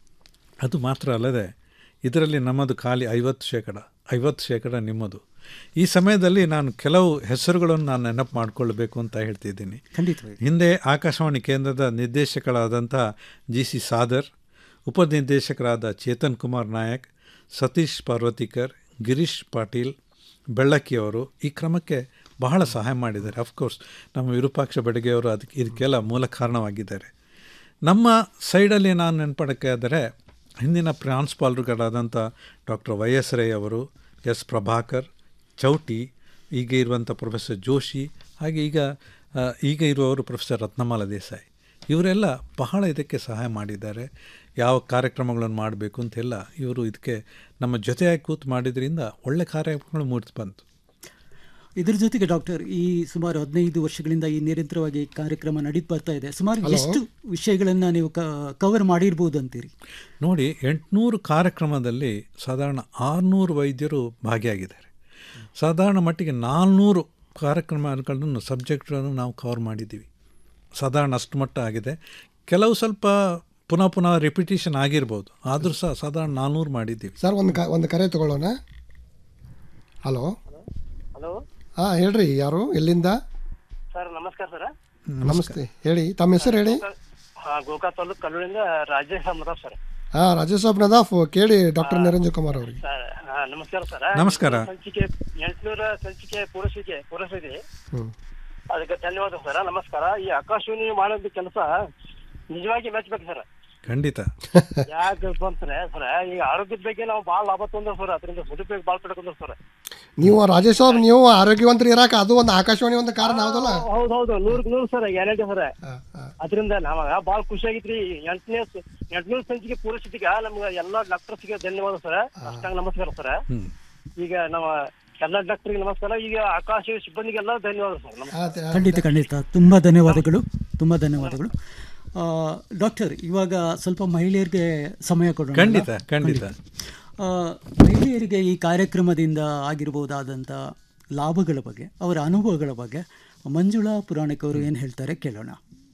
ಅದು ಮಾತ್ರ ಅಲ್ಲದೆ ಇದರಲ್ಲಿ ನಮ್ಮದು ಖಾಲಿ ಐವತ್ತು ಶೇಕಡ ಐವತ್ತು ಶೇಕಡ ನಿಮ್ಮದು ಈ ಸಮಯದಲ್ಲಿ ನಾನು ಕೆಲವು ಹೆಸರುಗಳನ್ನು ನಾನು ನೆನಪು ಮಾಡಿಕೊಳ್ಬೇಕು ಅಂತ ಹೇಳ್ತಿದ್ದೀನಿ ಖಂಡಿತವಾಗಿ ಹಿಂದೆ ಆಕಾಶವಾಣಿ ಕೇಂದ್ರದ ನಿರ್ದೇಶಕರಾದಂಥ ಜಿ ಸಿ ಸಾದರ್ ಉಪನಿರ್ದೇಶಕರಾದ ಚೇತನ್ ಕುಮಾರ್ ನಾಯಕ್ ಸತೀಶ್ ಪಾರ್ವತಿಕರ್ ಗಿರೀಶ್ ಪಾಟೀಲ್ ಬೆಳ್ಳಕ್ಕಿಯವರು ಈ ಕ್ರಮಕ್ಕೆ ಬಹಳ ಸಹಾಯ ಮಾಡಿದ್ದಾರೆ ಅಫ್ಕೋರ್ಸ್ ನಮ್ಮ ವಿರೂಪಾಕ್ಷ ಬೆಡಗೆಯವರು ಅದಕ್ಕೆ ಇದಕ್ಕೆಲ್ಲ ಮೂಲ ಕಾರಣವಾಗಿದ್ದಾರೆ ನಮ್ಮ ಸೈಡಲ್ಲಿ ನಾನು ನೆನ್ಪಡಕ್ಕೆ ಆದರೆ ಹಿಂದಿನ ಪ್ರಾನ್ಸ್ಪಾಲರುಗಳಾದಂಥ ಡಾಕ್ಟರ್ ವೈ ಎಸ್ ರೈ ಅವರು ಎಸ್ ಪ್ರಭಾಕರ್ ಚೌಟಿ ಈಗ ಇರುವಂಥ ಪ್ರೊಫೆಸರ್ ಜೋಶಿ ಹಾಗೆ ಈಗ ಆ, ಈಗ ಇರುವವರು ಪ್ರೊಫೆಸರ್ ರತ್ನಮಾಲ ದೇಸಾಯಿ ಇವರೆಲ್ಲ ಬಹಳ ಇದಕ್ಕೆ ಸಹಾಯ ಮಾಡಿದ್ದಾರೆ ಯಾವ ಕಾರ್ಯಕ್ರಮಗಳನ್ನು ಮಾಡಬೇಕು ಅಂತೆಲ್ಲ ಇವರು ಇದಕ್ಕೆ ನಮ್ಮ ಜೊತೆಯಾಗಿ ಕೂತು ಮಾಡಿದ್ರಿಂದ ಒಳ್ಳೆ ಕಾರ್ಯಕ್ರಮಗಳು ಮೂಡ್ತು ಬಂತು ಇದ್ರ ಜೊತೆಗೆ ಡಾಕ್ಟರ್ ಈ ಸುಮಾರು ಹದಿನೈದು ವರ್ಷಗಳಿಂದ ಈ ನಿರಂತರವಾಗಿ ಕಾರ್ಯಕ್ರಮ ನಡೀತಾ ಬರ್ತಾ ಇದೆ ಸುಮಾರು Hello? ಎಷ್ಟು ವಿಷಯಗಳನ್ನು ನೀವು ಕವರ್ ಮಾಡಿರ್ಬೋದು ಅಂತೀರಿ ನೋಡಿ ಎಂಟುನೂರು ಕಾರ್ಯಕ್ರಮದಲ್ಲಿ ಸಾಧಾರಣ ಆರುನೂರು ವೈದ್ಯರು ಭಾಗಿಯಾಗಿದ್ದಾರೆ ಸಾಧಾರಣ ಮಟ್ಟಿಗೆ ನಾಲ್ನೂರು ಕಾರ್ಯಕ್ರಮಗಳನ್ನು ಸಬ್ಜೆಕ್ಟ್ಗಳನ್ನು ನಾವು ಕವರ್ ಮಾಡಿದ್ದೀವಿ ಸಾಧಾರಣ ಅಷ್ಟು ಮಟ್ಟ ಆಗಿದೆ ಕೆಲವು ಸ್ವಲ್ಪ ಪುನಃ ಪುನಃ ರಿಪಿಟೇಷನ್ ಆಗಿರ್ಬೋದು ಆದರೂ ಸಹ ಸಾಧಾರಣ ನಾನ್ನೂರು ಮಾಡಿದ್ದೀವಿ ಸರ್ ಒಂದು ಕ ಒಂದು ಕರೆ ತಗೊಳ್ಳೋಣ ಹಲೋ ಹಲೋ ಹಾಂ ಹೇಳ್ರಿ ಯಾರು ಎಲ್ಲಿಂದ ಸರ್ ನಮಸ್ಕಾರ ಸರ್ ನಮಸ್ತೆ ಹೇಳಿ ತಮ್ಮ ಹೆಸರು ಹೇಳಿ ಹಾ ಗೋಕಾ ತಾಲೂಕು ಕಲ್ಲೂರಿಂದ ರಾಜೇಶ್ ಅಮರಾವ್ ಸರ್ ಹಾಂ ರಾಜೇಶ್ ಸಾಬ್ ನದಾಫ್ ಕೇಳಿ ಡಾಕ್ಟರ್ ನಿರಂಜನ್ ಕುಮಾರ್ ಅವರಿಗೆ ಸರ್ ಹಾ ನಮಸ್ಕಾರ ಸರ್ ನಮಸ್ಕಾರ. ಸಂಚಿಕೆ ಎಂಟುನೂರ ಸಂಚಿಕೆ ಪೂರೈಸಿಕೆ ಪೂರೈಸಿದೆ ಹ್ಞೂ ಅದಕ್ಕೆ ಧನ್ಯವಾದ ಸರ್ ನಮಸ್ಕಾರ ಈ ಆಕಾಶವಾಣಿ ಮಾಡೋದು ಕೆಲಸ ನಿಜವಾಗಿ ಮೆಚ್ಚಬೇಕು ಸರ್ ಖಂಡಿತ ಯಾಕೆ ಬಂದ್ರೆ ಸರ್ ಈಗ ಆರೋಗ್ಯದ ಬಗ್ಗೆ ನಾವು ಭಾಳ ಲಾಭ ತೊಂದ್ರೆ ಸರ್ ಅದರಿಂದ ಸದುಪಯೋಗ ಭಾಳ ಪಡ್ಕೊಂಡ್ರೆ ಸರ್ ನೀವು ರಾಜೇಶ್ ಸಾಬ್ ನೀವು ಆರೋಗ್ಯವಂತರು ಇರಾಕ ಅದು ಒಂದು ಆಕಾಶವಾಣಿ ಒಂದು ಕಾರಣ ಹೌದಲ್ಲ ಹೌದು ಹೌದು ನೂರಕ್ಕೆ ನೂರು ಸರ್ ಗ್ಯಾರಂಟಿ ಸರ್ ಅದರಿಂದ ನಮಗ ಭಾಳ ಖುಷಿ ಆಗೈತ್ರಿ ಎಂಟನೇ ಎಂಟನೂರು ಸಂಚಿಕೆ ಪೂರೈಸಿದಾಗ ನಮ್ಗೆ ಎಲ್ಲಾ ಡಾಕ್ಟರ್ಸ್ಗೆ ಧನ್ಯವಾದ ಸರ್ ಅಷ್ಟಾಗ ನಮಸ್ಕಾರ ಸರ್ ಈಗ ನಮ್ಮ ಎಲ್ಲ ಡಾಕ್ಟರ್ಗೆ ನಮಸ್ಕಾರ ಈಗ ಆಕಾಶ ಸಿಬ್ಬಂದಿಗೆಲ್ಲ ಧನ್ಯವಾದ ಸರ್ ನಮಸ್ಕಾರ ಖಂಡಿತ ಖಂಡಿತ ತುಂಬ ಧನ್ಯವಾದಗಳು ತುಂಬ ಧನ್ಯವಾದಗಳು ಆ, ಡಾಕ್ಟರ್ ಇವಾಗ ಸ್ವಲ್ಪ ಮಹಿಳೆಯರಿಗೆ ಸಮಯ ಕೊಡೋಣ ಖಂಡಿತ, ಖಂಡಿತ. ಆ, ಮಹಿಳೆಯರಿಗೆ ಈ ಕಾರ್ಯಕ್ರಮದಿಂದ ಆಗಿರ್ಬೋದಾದಂಥ ಲಾಭಗಳ ಬಗ್ಗೆ ಅವರ ಅನುಭವಗಳ ಬಗ್ಗೆ ಮಂಜುಳಾ ಪುರಾಣಿಕ್ ಅವರು ಏನು ಹೇಳ್ತಾರೆ ಕೇಳೋಣ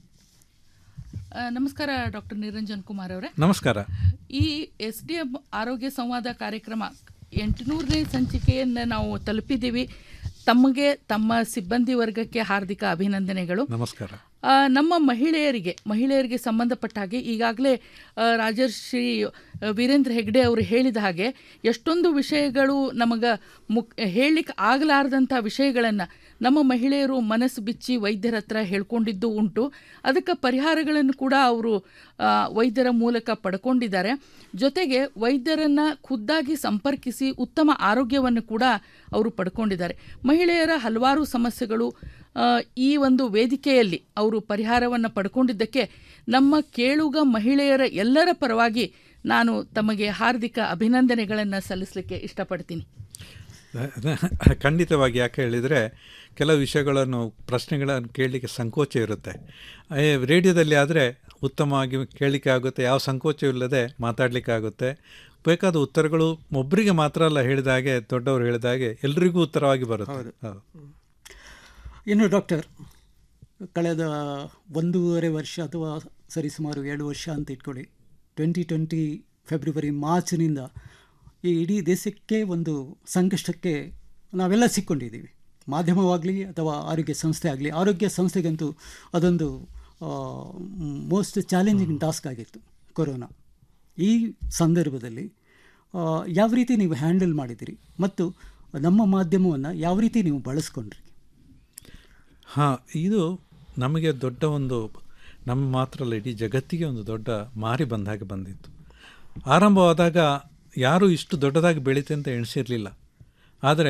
ಆ, ನಮಸ್ಕಾರ ಡಾಕ್ಟರ್ ನಿರಂಜನ್ ಕುಮಾರ್ ಅವರೇ ನಮಸ್ಕಾರ ಈ ಎಸ್ ಡಿ ಎಂ ಆರೋಗ್ಯ ಸಂವಾದ ಕಾರ್ಯಕ್ರಮ ಎಂಟುನೂರನೇ ಸಂಚಿಕೆಯನ್ನು ನಾವು ತಲುಪಿದ್ದೀವಿ ತಮಗೆ ತಮ್ಮ ಸಿಬ್ಬಂದಿ ವರ್ಗಕ್ಕೆ ಹಾರ್ದಿಕ ಅಭಿನಂದನೆಗಳು ನಮಸ್ಕಾರ ಆ, ನಮ್ಮ ಮಹಿಳೆಯರಿಗೆ ಮಹಿಳೆಯರಿಗೆ ಸಂಬಂಧಪಟ್ಟ ಹಾಗೆ ಈಗಾಗಲೇ ರಾಜರ್ಷಿ ಆ, ವೀರೇಂದ್ರ ಹೆಗ್ಡೆ ಅವರು ಹೇಳಿದ ಹಾಗೆ ಎಷ್ಟೊಂದು ವಿಷಯಗಳು ನಮಗೆ ಮುಕ್ ಹೇಳಲಿಕ್ಕೆ ಆಗಲಾರ್ದಂಥ ವಿಷಯಗಳನ್ನು ನಮ್ಮ ಮಹಿಳೆಯರು ಮನಸ್ಸು ಬಿಚ್ಚಿ ವೈದ್ಯರ ಹತ್ರ ಹೇಳ್ಕೊಂಡಿದ್ದು ಉಂಟು ಅದಕ್ಕೆ ಪರಿಹಾರಗಳನ್ನು ಕೂಡ ಅವರು ಆ, ವೈದ್ಯರ ಮೂಲಕ ಪಡ್ಕೊಂಡಿದ್ದಾರೆ ಜೊತೆಗೆ ವೈದ್ಯರನ್ನು ಖುದ್ದಾಗಿ ಸಂಪರ್ಕಿಸಿ ಉತ್ತಮ ಆರೋಗ್ಯವನ್ನು ಕೂಡ ಅವರು ಪಡ್ಕೊಂಡಿದ್ದಾರೆ ಮಹಿಳೆಯರ ಹಲವಾರು ಸಮಸ್ಯೆಗಳು ಆ, ಈ ಒಂದು ವೇದಿಕೆಯಲ್ಲಿ ಅವರು ಪರಿಹಾರವನ್ನು ಪಡ್ಕೊಂಡಿದ್ದಕ್ಕೆ ನಮ್ಮ ಕೇಳುಗ ಮಹಿಳೆಯರ ಎಲ್ಲರ ಪರವಾಗಿ ನಾನು ತಮಗೆ ಹಾರ್ದಿಕ ಅಭಿನಂದನೆಗಳನ್ನು ಸಲ್ಲಿಸಲಿಕ್ಕೆ ಇಷ್ಟಪಡ್ತೀನಿ ಖಂಡಿತವಾಗಿ ಯಾಕೆ ಹೇಳಿದರೆ ಕೆಲವು ವಿಷಯಗಳನ್ನು ಪ್ರಶ್ನೆಗಳನ್ನು ಕೇಳಲಿಕ್ಕೆ ಸಂಕೋಚ ಇರುತ್ತೆ ಏ, ರೇಡಿಯೋದಲ್ಲಿ ಆದರೆ ಉತ್ತಮವಾಗಿ ಕೇಳಲಿಕ್ಕೆ ಆಗುತ್ತೆ ಯಾವ ಸಂಕೋಚವಿಲ್ಲದೆ ಮಾತಾಡಲಿಕ್ಕೆ ಆಗುತ್ತೆ ಬೇಕಾದ ಉತ್ತರಗಳು ಒಬ್ಬರಿಗೆ ಮಾತ್ರ ಅಲ್ಲ ಹೇಳಿದ ಹಾಗೆ ದೊಡ್ಡವರು ಹೇಳಿದ ಹಾಗೆ ಎಲ್ರಿಗೂ ಉತ್ತರವಾಗಿ ಬರುತ್ತೆ ಹೌದು ಇನ್ನು ಡಾಕ್ಟರ್ ಕಳೆದ ಒಂದೂವರೆ ವರ್ಷ ಅಥವಾ ಸರಿಸುಮಾರು ಏಳು ವರ್ಷ ಅಂತ ಇಟ್ಕೊಳ್ಳಿ ಟ್ವೆಂಟಿ ಟ್ವೆಂಟಿ ಫೆಬ್ರವರಿ ಮಾರ್ಚ್ನಿಂದ ಈ ಇಡೀ ದೇಶಕ್ಕೆ ಒಂದು ಸಂಕಷ್ಟಕ್ಕೆ ನಾವೆಲ್ಲ ಸಿಕ್ಕೊಂಡಿದ್ದೀವಿ ಮಾಧ್ಯಮವಾಗಲಿ ಅಥವಾ ಆರೋಗ್ಯ ಸಂಸ್ಥೆ ಆಗಲಿ ಆರೋಗ್ಯ ಸಂಸ್ಥೆಗಂತೂ ಅದೊಂದು ಮೋಸ್ಟ್ ಚಾಲೆಂಜಿಂಗ್ ಟಾಸ್ಕ್ ಆಗಿತ್ತು ಕೊರೋನಾ ಈ ಸಂದರ್ಭದಲ್ಲಿ ಆ, ಯಾವ ರೀತಿ ನೀವು ಹ್ಯಾಂಡಲ್ ಮಾಡಿದಿರಿ ಮತ್ತು ನಮ್ಮ ಮಾಧ್ಯಮವನ್ನು ಯಾವ ರೀತಿ ನೀವು ಬಳಸ್ಕೊಂಡ್ರಿ ಹಾಂ ಇದು ನಮಗೆ ದೊಡ್ಡ ಒಂದು ನಮ್ಮ ಮಾತ್ರ ಅಲ್ಲ ಇಡೀ ಜಗತ್ತಿಗೆ ಒಂದು ದೊಡ್ಡ ಮಾರಿ ಬಂದ ಹಾಗೆ ಬಂದಿತ್ತು ಆರಂಭವಾದಾಗ ಯಾರೂ ಇಷ್ಟು ದೊಡ್ಡದಾಗಿ ಬೆಳೀತೆ ಅಂತ ಎಣಿಸಿರಲಿಲ್ಲ ಆದರೆ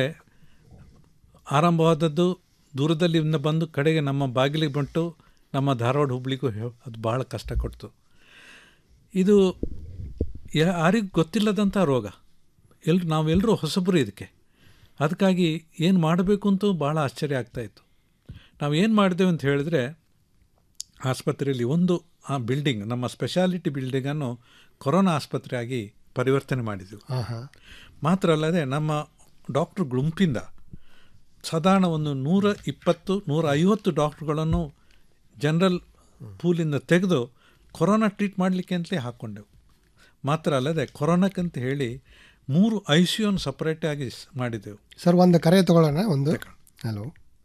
ಆರಂಭವಾದದ್ದು ದೂರದಲ್ಲಿಂದ ಬಂದು ಕಡೆಗೆ ನಮ್ಮ ಬಾಗಿಲಿಗೆ ಬಂತು ನಮ್ಮ ಧಾರವಾಡ ಹುಬ್ಳಿಗೂ ಹೆ- ಅದು ಭಾಳ ಕಷ್ಟ ಕೊಡ್ತು ಇದು ಯಾರಿಗೂ ಗೊತ್ತಿಲ್ಲದಂಥ ರೋಗ ಎಲ್ ನಾವೆಲ್ಲರೂ ಹೊಸಬರು ಇದಕ್ಕೆ ಅದಕ್ಕಾಗಿ ಏನು ಮಾಡಬೇಕು ಅಂತೂ ಭಾಳ ಆಶ್ಚರ್ಯ ಆಗ್ತಾಯಿತ್ತು ನಾವು ಏನು ಮಾಡಿದೆವು ಅಂತ ಹೇಳಿದ್ರೆ ಆಸ್ಪತ್ರೆಯಲ್ಲಿ ಒಂದು ಆ ಬಿಲ್ಡಿಂಗ್ ನಮ್ಮ ಸ್ಪೆಷಾಲಿಟಿ ಬಿಲ್ಡಿಂಗನ್ನು ಕೊರೋನಾ ಆಸ್ಪತ್ರೆಯಾಗಿ ಪರಿವರ್ತನೆ ಮಾಡಿದೆವು ಆಹಾ. ಮಾತ್ರ ಅಲ್ಲದೆ ನಮ್ಮ ಡಾಕ್ಟ್ರ್ ಗುಂಪಿಂದ ಸಾಧಾರಣ ಒಂದು ನೂರ ಇಪ್ಪತ್ತು ನೂರ ಐವತ್ತು ಡಾಕ್ಟ್ರುಗಳನ್ನು ಜನರಲ್ ಪೂಲಿಂದ ತೆಗೆದು ಕೊರೋನಾ ಟ್ರೀಟ್ ಮಾಡಲಿಕ್ಕೆ ಅಂತಲೇ ಹಾಕ್ಕೊಂಡೆವು ಮಾತ್ರ ಅಲ್ಲದೆ ಕೊರೋನಾಕ್ಕಂತ ಹೇಳಿ ಮೂರು ಐ ಸಿ ಯುನ ಸಪ್ರೇಟಾಗಿ ಸ್- ಮಾಡಿದೆವು ಸರ್ ಒಂದು ಕರೆ ತಗೊಳ್ಳೋಣ ಒಂದು ಹಲೋ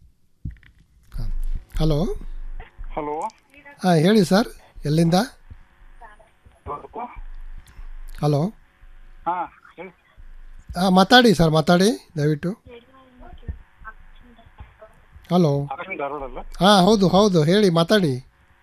ಹಲೋ ಹಲೋ ಹಾಂ ಹೇಳಿ ಸರ್ ಎಲ್ಲಿಂದ ಹಲೋ ಹಾ ಹೇಳಿ ಹಾಂ ಮಾತಾಡಿ ಸರ್ ಮಾತಾಡಿ ದಯವಿಟ್ಟು ಹಲೋ ಆಕಾಶ್ ಧಾರವಾಡ ಅಲ್ಲ ಹಾಂ ಹೌದು ಹೌದು ಹೇಳಿ ಮಾತಾಡಿ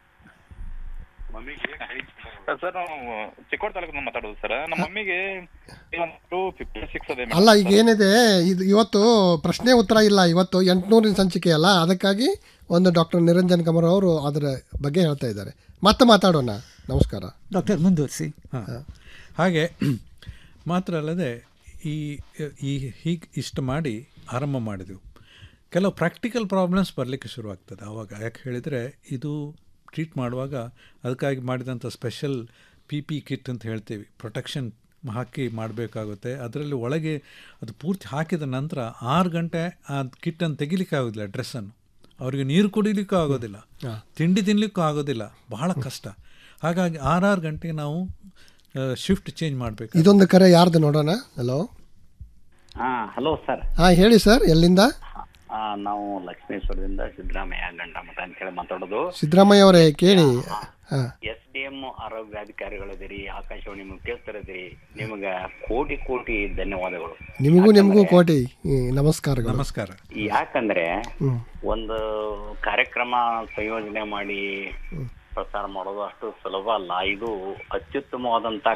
ಸರ್ ನಾವು ಚಿಕ್ಕೋಡ್ ತಾಲೂಕಿಂದ ಮಾತಾಡೋದು ಸರ್ ನಮ್ಮ ಮಮ್ಮಿಗೆ ಒಂದು ಫಿಫ್ಟಿ ಸಿಕ್ಸ್ ಅದೇ ಅಲ್ಲ ಈಗ ಏನಿದೆ ಇದು ಇವತ್ತು ಪ್ರಶ್ನೆ ಉತ್ತರ ಇಲ್ಲ ಇವತ್ತು ಎಂಟುನೂರಿನ ಸಂಚಿಕೆ ಅಲ್ಲ ಅದಕ್ಕಾಗಿ ಒಂದು ಡಾಕ್ಟರ್ ನಿರಂಜನ್ ಕಮರ್ ಅವರು ಅದರ ಬಗ್ಗೆ ಹೇಳ್ತಾ ಇದ್ದಾರೆ ಮತ್ತೆ ಮಾತಾಡೋಣ ನಮಸ್ಕಾರ ಡಾಕ್ಟರ್ ಮುಂದುವರಿಸಿ ಹಾಂ ಹಾಗೆ ಮಾತ್ರ ಅಲ್ಲದೆ ಈ ಈ ಹೀಗೆ ಇಷ್ಟು ಮಾಡಿ ಆರಂಭ ಮಾಡಿದೆವು ಕೆಲವು ಪ್ರಾಕ್ಟಿಕಲ್ ಪ್ರಾಬ್ಲಮ್ಸ್ ಬರಲಿಕ್ಕೆ ಶುರುವಾಗ್ತದೆ ಆವಾಗ ಯಾಕೆ ಹೇಳಿದರೆ ಇದು ಟ್ರೀಟ್ ಮಾಡುವಾಗ ಅದಕ್ಕಾಗಿ ಮಾಡಿದಂಥ ಸ್ಪೆಷಲ್ ಪಿ ಪಿ ಕಿಟ್ ಅಂತ ಹೇಳ್ತೀವಿ ಪ್ರೊಟೆಕ್ಷನ್ ಹಾಕಿ ಮಾಡಬೇಕಾಗುತ್ತೆ ಅದರಲ್ಲಿ ಒಳಗೆ ಅದು ಪೂರ್ತಿ ಹಾಕಿದ ನಂತರ ಆರು ಗಂಟೆ ಆ ಕಿಟ್ಟನ್ನು ತೆಗಿಲಿಕ್ಕೆ ಆಗೋದಿಲ್ಲ ಡ್ರೆಸ್ಸನ್ನು ಅವರಿಗೆ ನೀರು ಕುಡಿಲಿಕ್ಕೂ ಆಗೋದಿಲ್ಲ ತಿಂಡಿ ತಿನ್ನಲಿಕ್ಕೂ ಆಗೋದಿಲ್ಲ ಬಹಳ ಕಷ್ಟ ಹಾಗಾಗಿ ಆರಾರು ಗಂಟೆಗೆ ನಾವು ಶಿಫ್ಟ್ ಚೇಂಜ್ ಮಾಡಬೇಕು ಇದೊಂದು ಕರೆ ಯಾರ್ದು ನೋಡೋಣ ಹಲೋ ಹಾ ಹಲೋ ಸರ್ ಹಾಂ ಹೇಳಿ ಸರ್ ಎಲ್ಲಿಂದ ಆ, ನಾವು ಲಕ್ಷ್ಮೇಶ್ವರದಿಂದ ಸಿದ್ದರಾಮಯ್ಯ ಗಂಡಮಠ ಅಂತ ಹೇಳಿ ಮಾತಾಡೋದು ಸಿದ್ದರಾಮಯ್ಯ ಅವರೇ ಕೇಳಿ ಹಾಂ ಎಸ್ ಡಿ ಎಂ ಆರೋಗ್ಯಾಧಿಕಾರಿಗಳಿದ್ದೀರಿ ಆಕಾಶವಾಣಿ ಮುಖ್ಯಸ್ಥರಿದ್ದೀರಿ ನಿಮಗೆ ಕೋಟಿ ಕೋಟಿ ಧನ್ಯವಾದಗಳು ನಿಮಗೂ ನಿಮಗೂ ಕೋಟಿ ಈ, ನಮಸ್ಕಾರಗಳು ನಮಸ್ಕಾರ ಯಾಕಂದ್ರೆ ಹ್ಮ್. ಒಂದು ಕಾರ್ಯಕ್ರಮ ಸಂಯೋಜನೆ ಮಾಡಿ ಪ್ರಸಾರ ಮಾಡೋದು ಅಷ್ಟು ಸುಲಭ ಅಲ್ಲ ಇದು ಅತ್ಯುತ್ತಮವಾದಂತ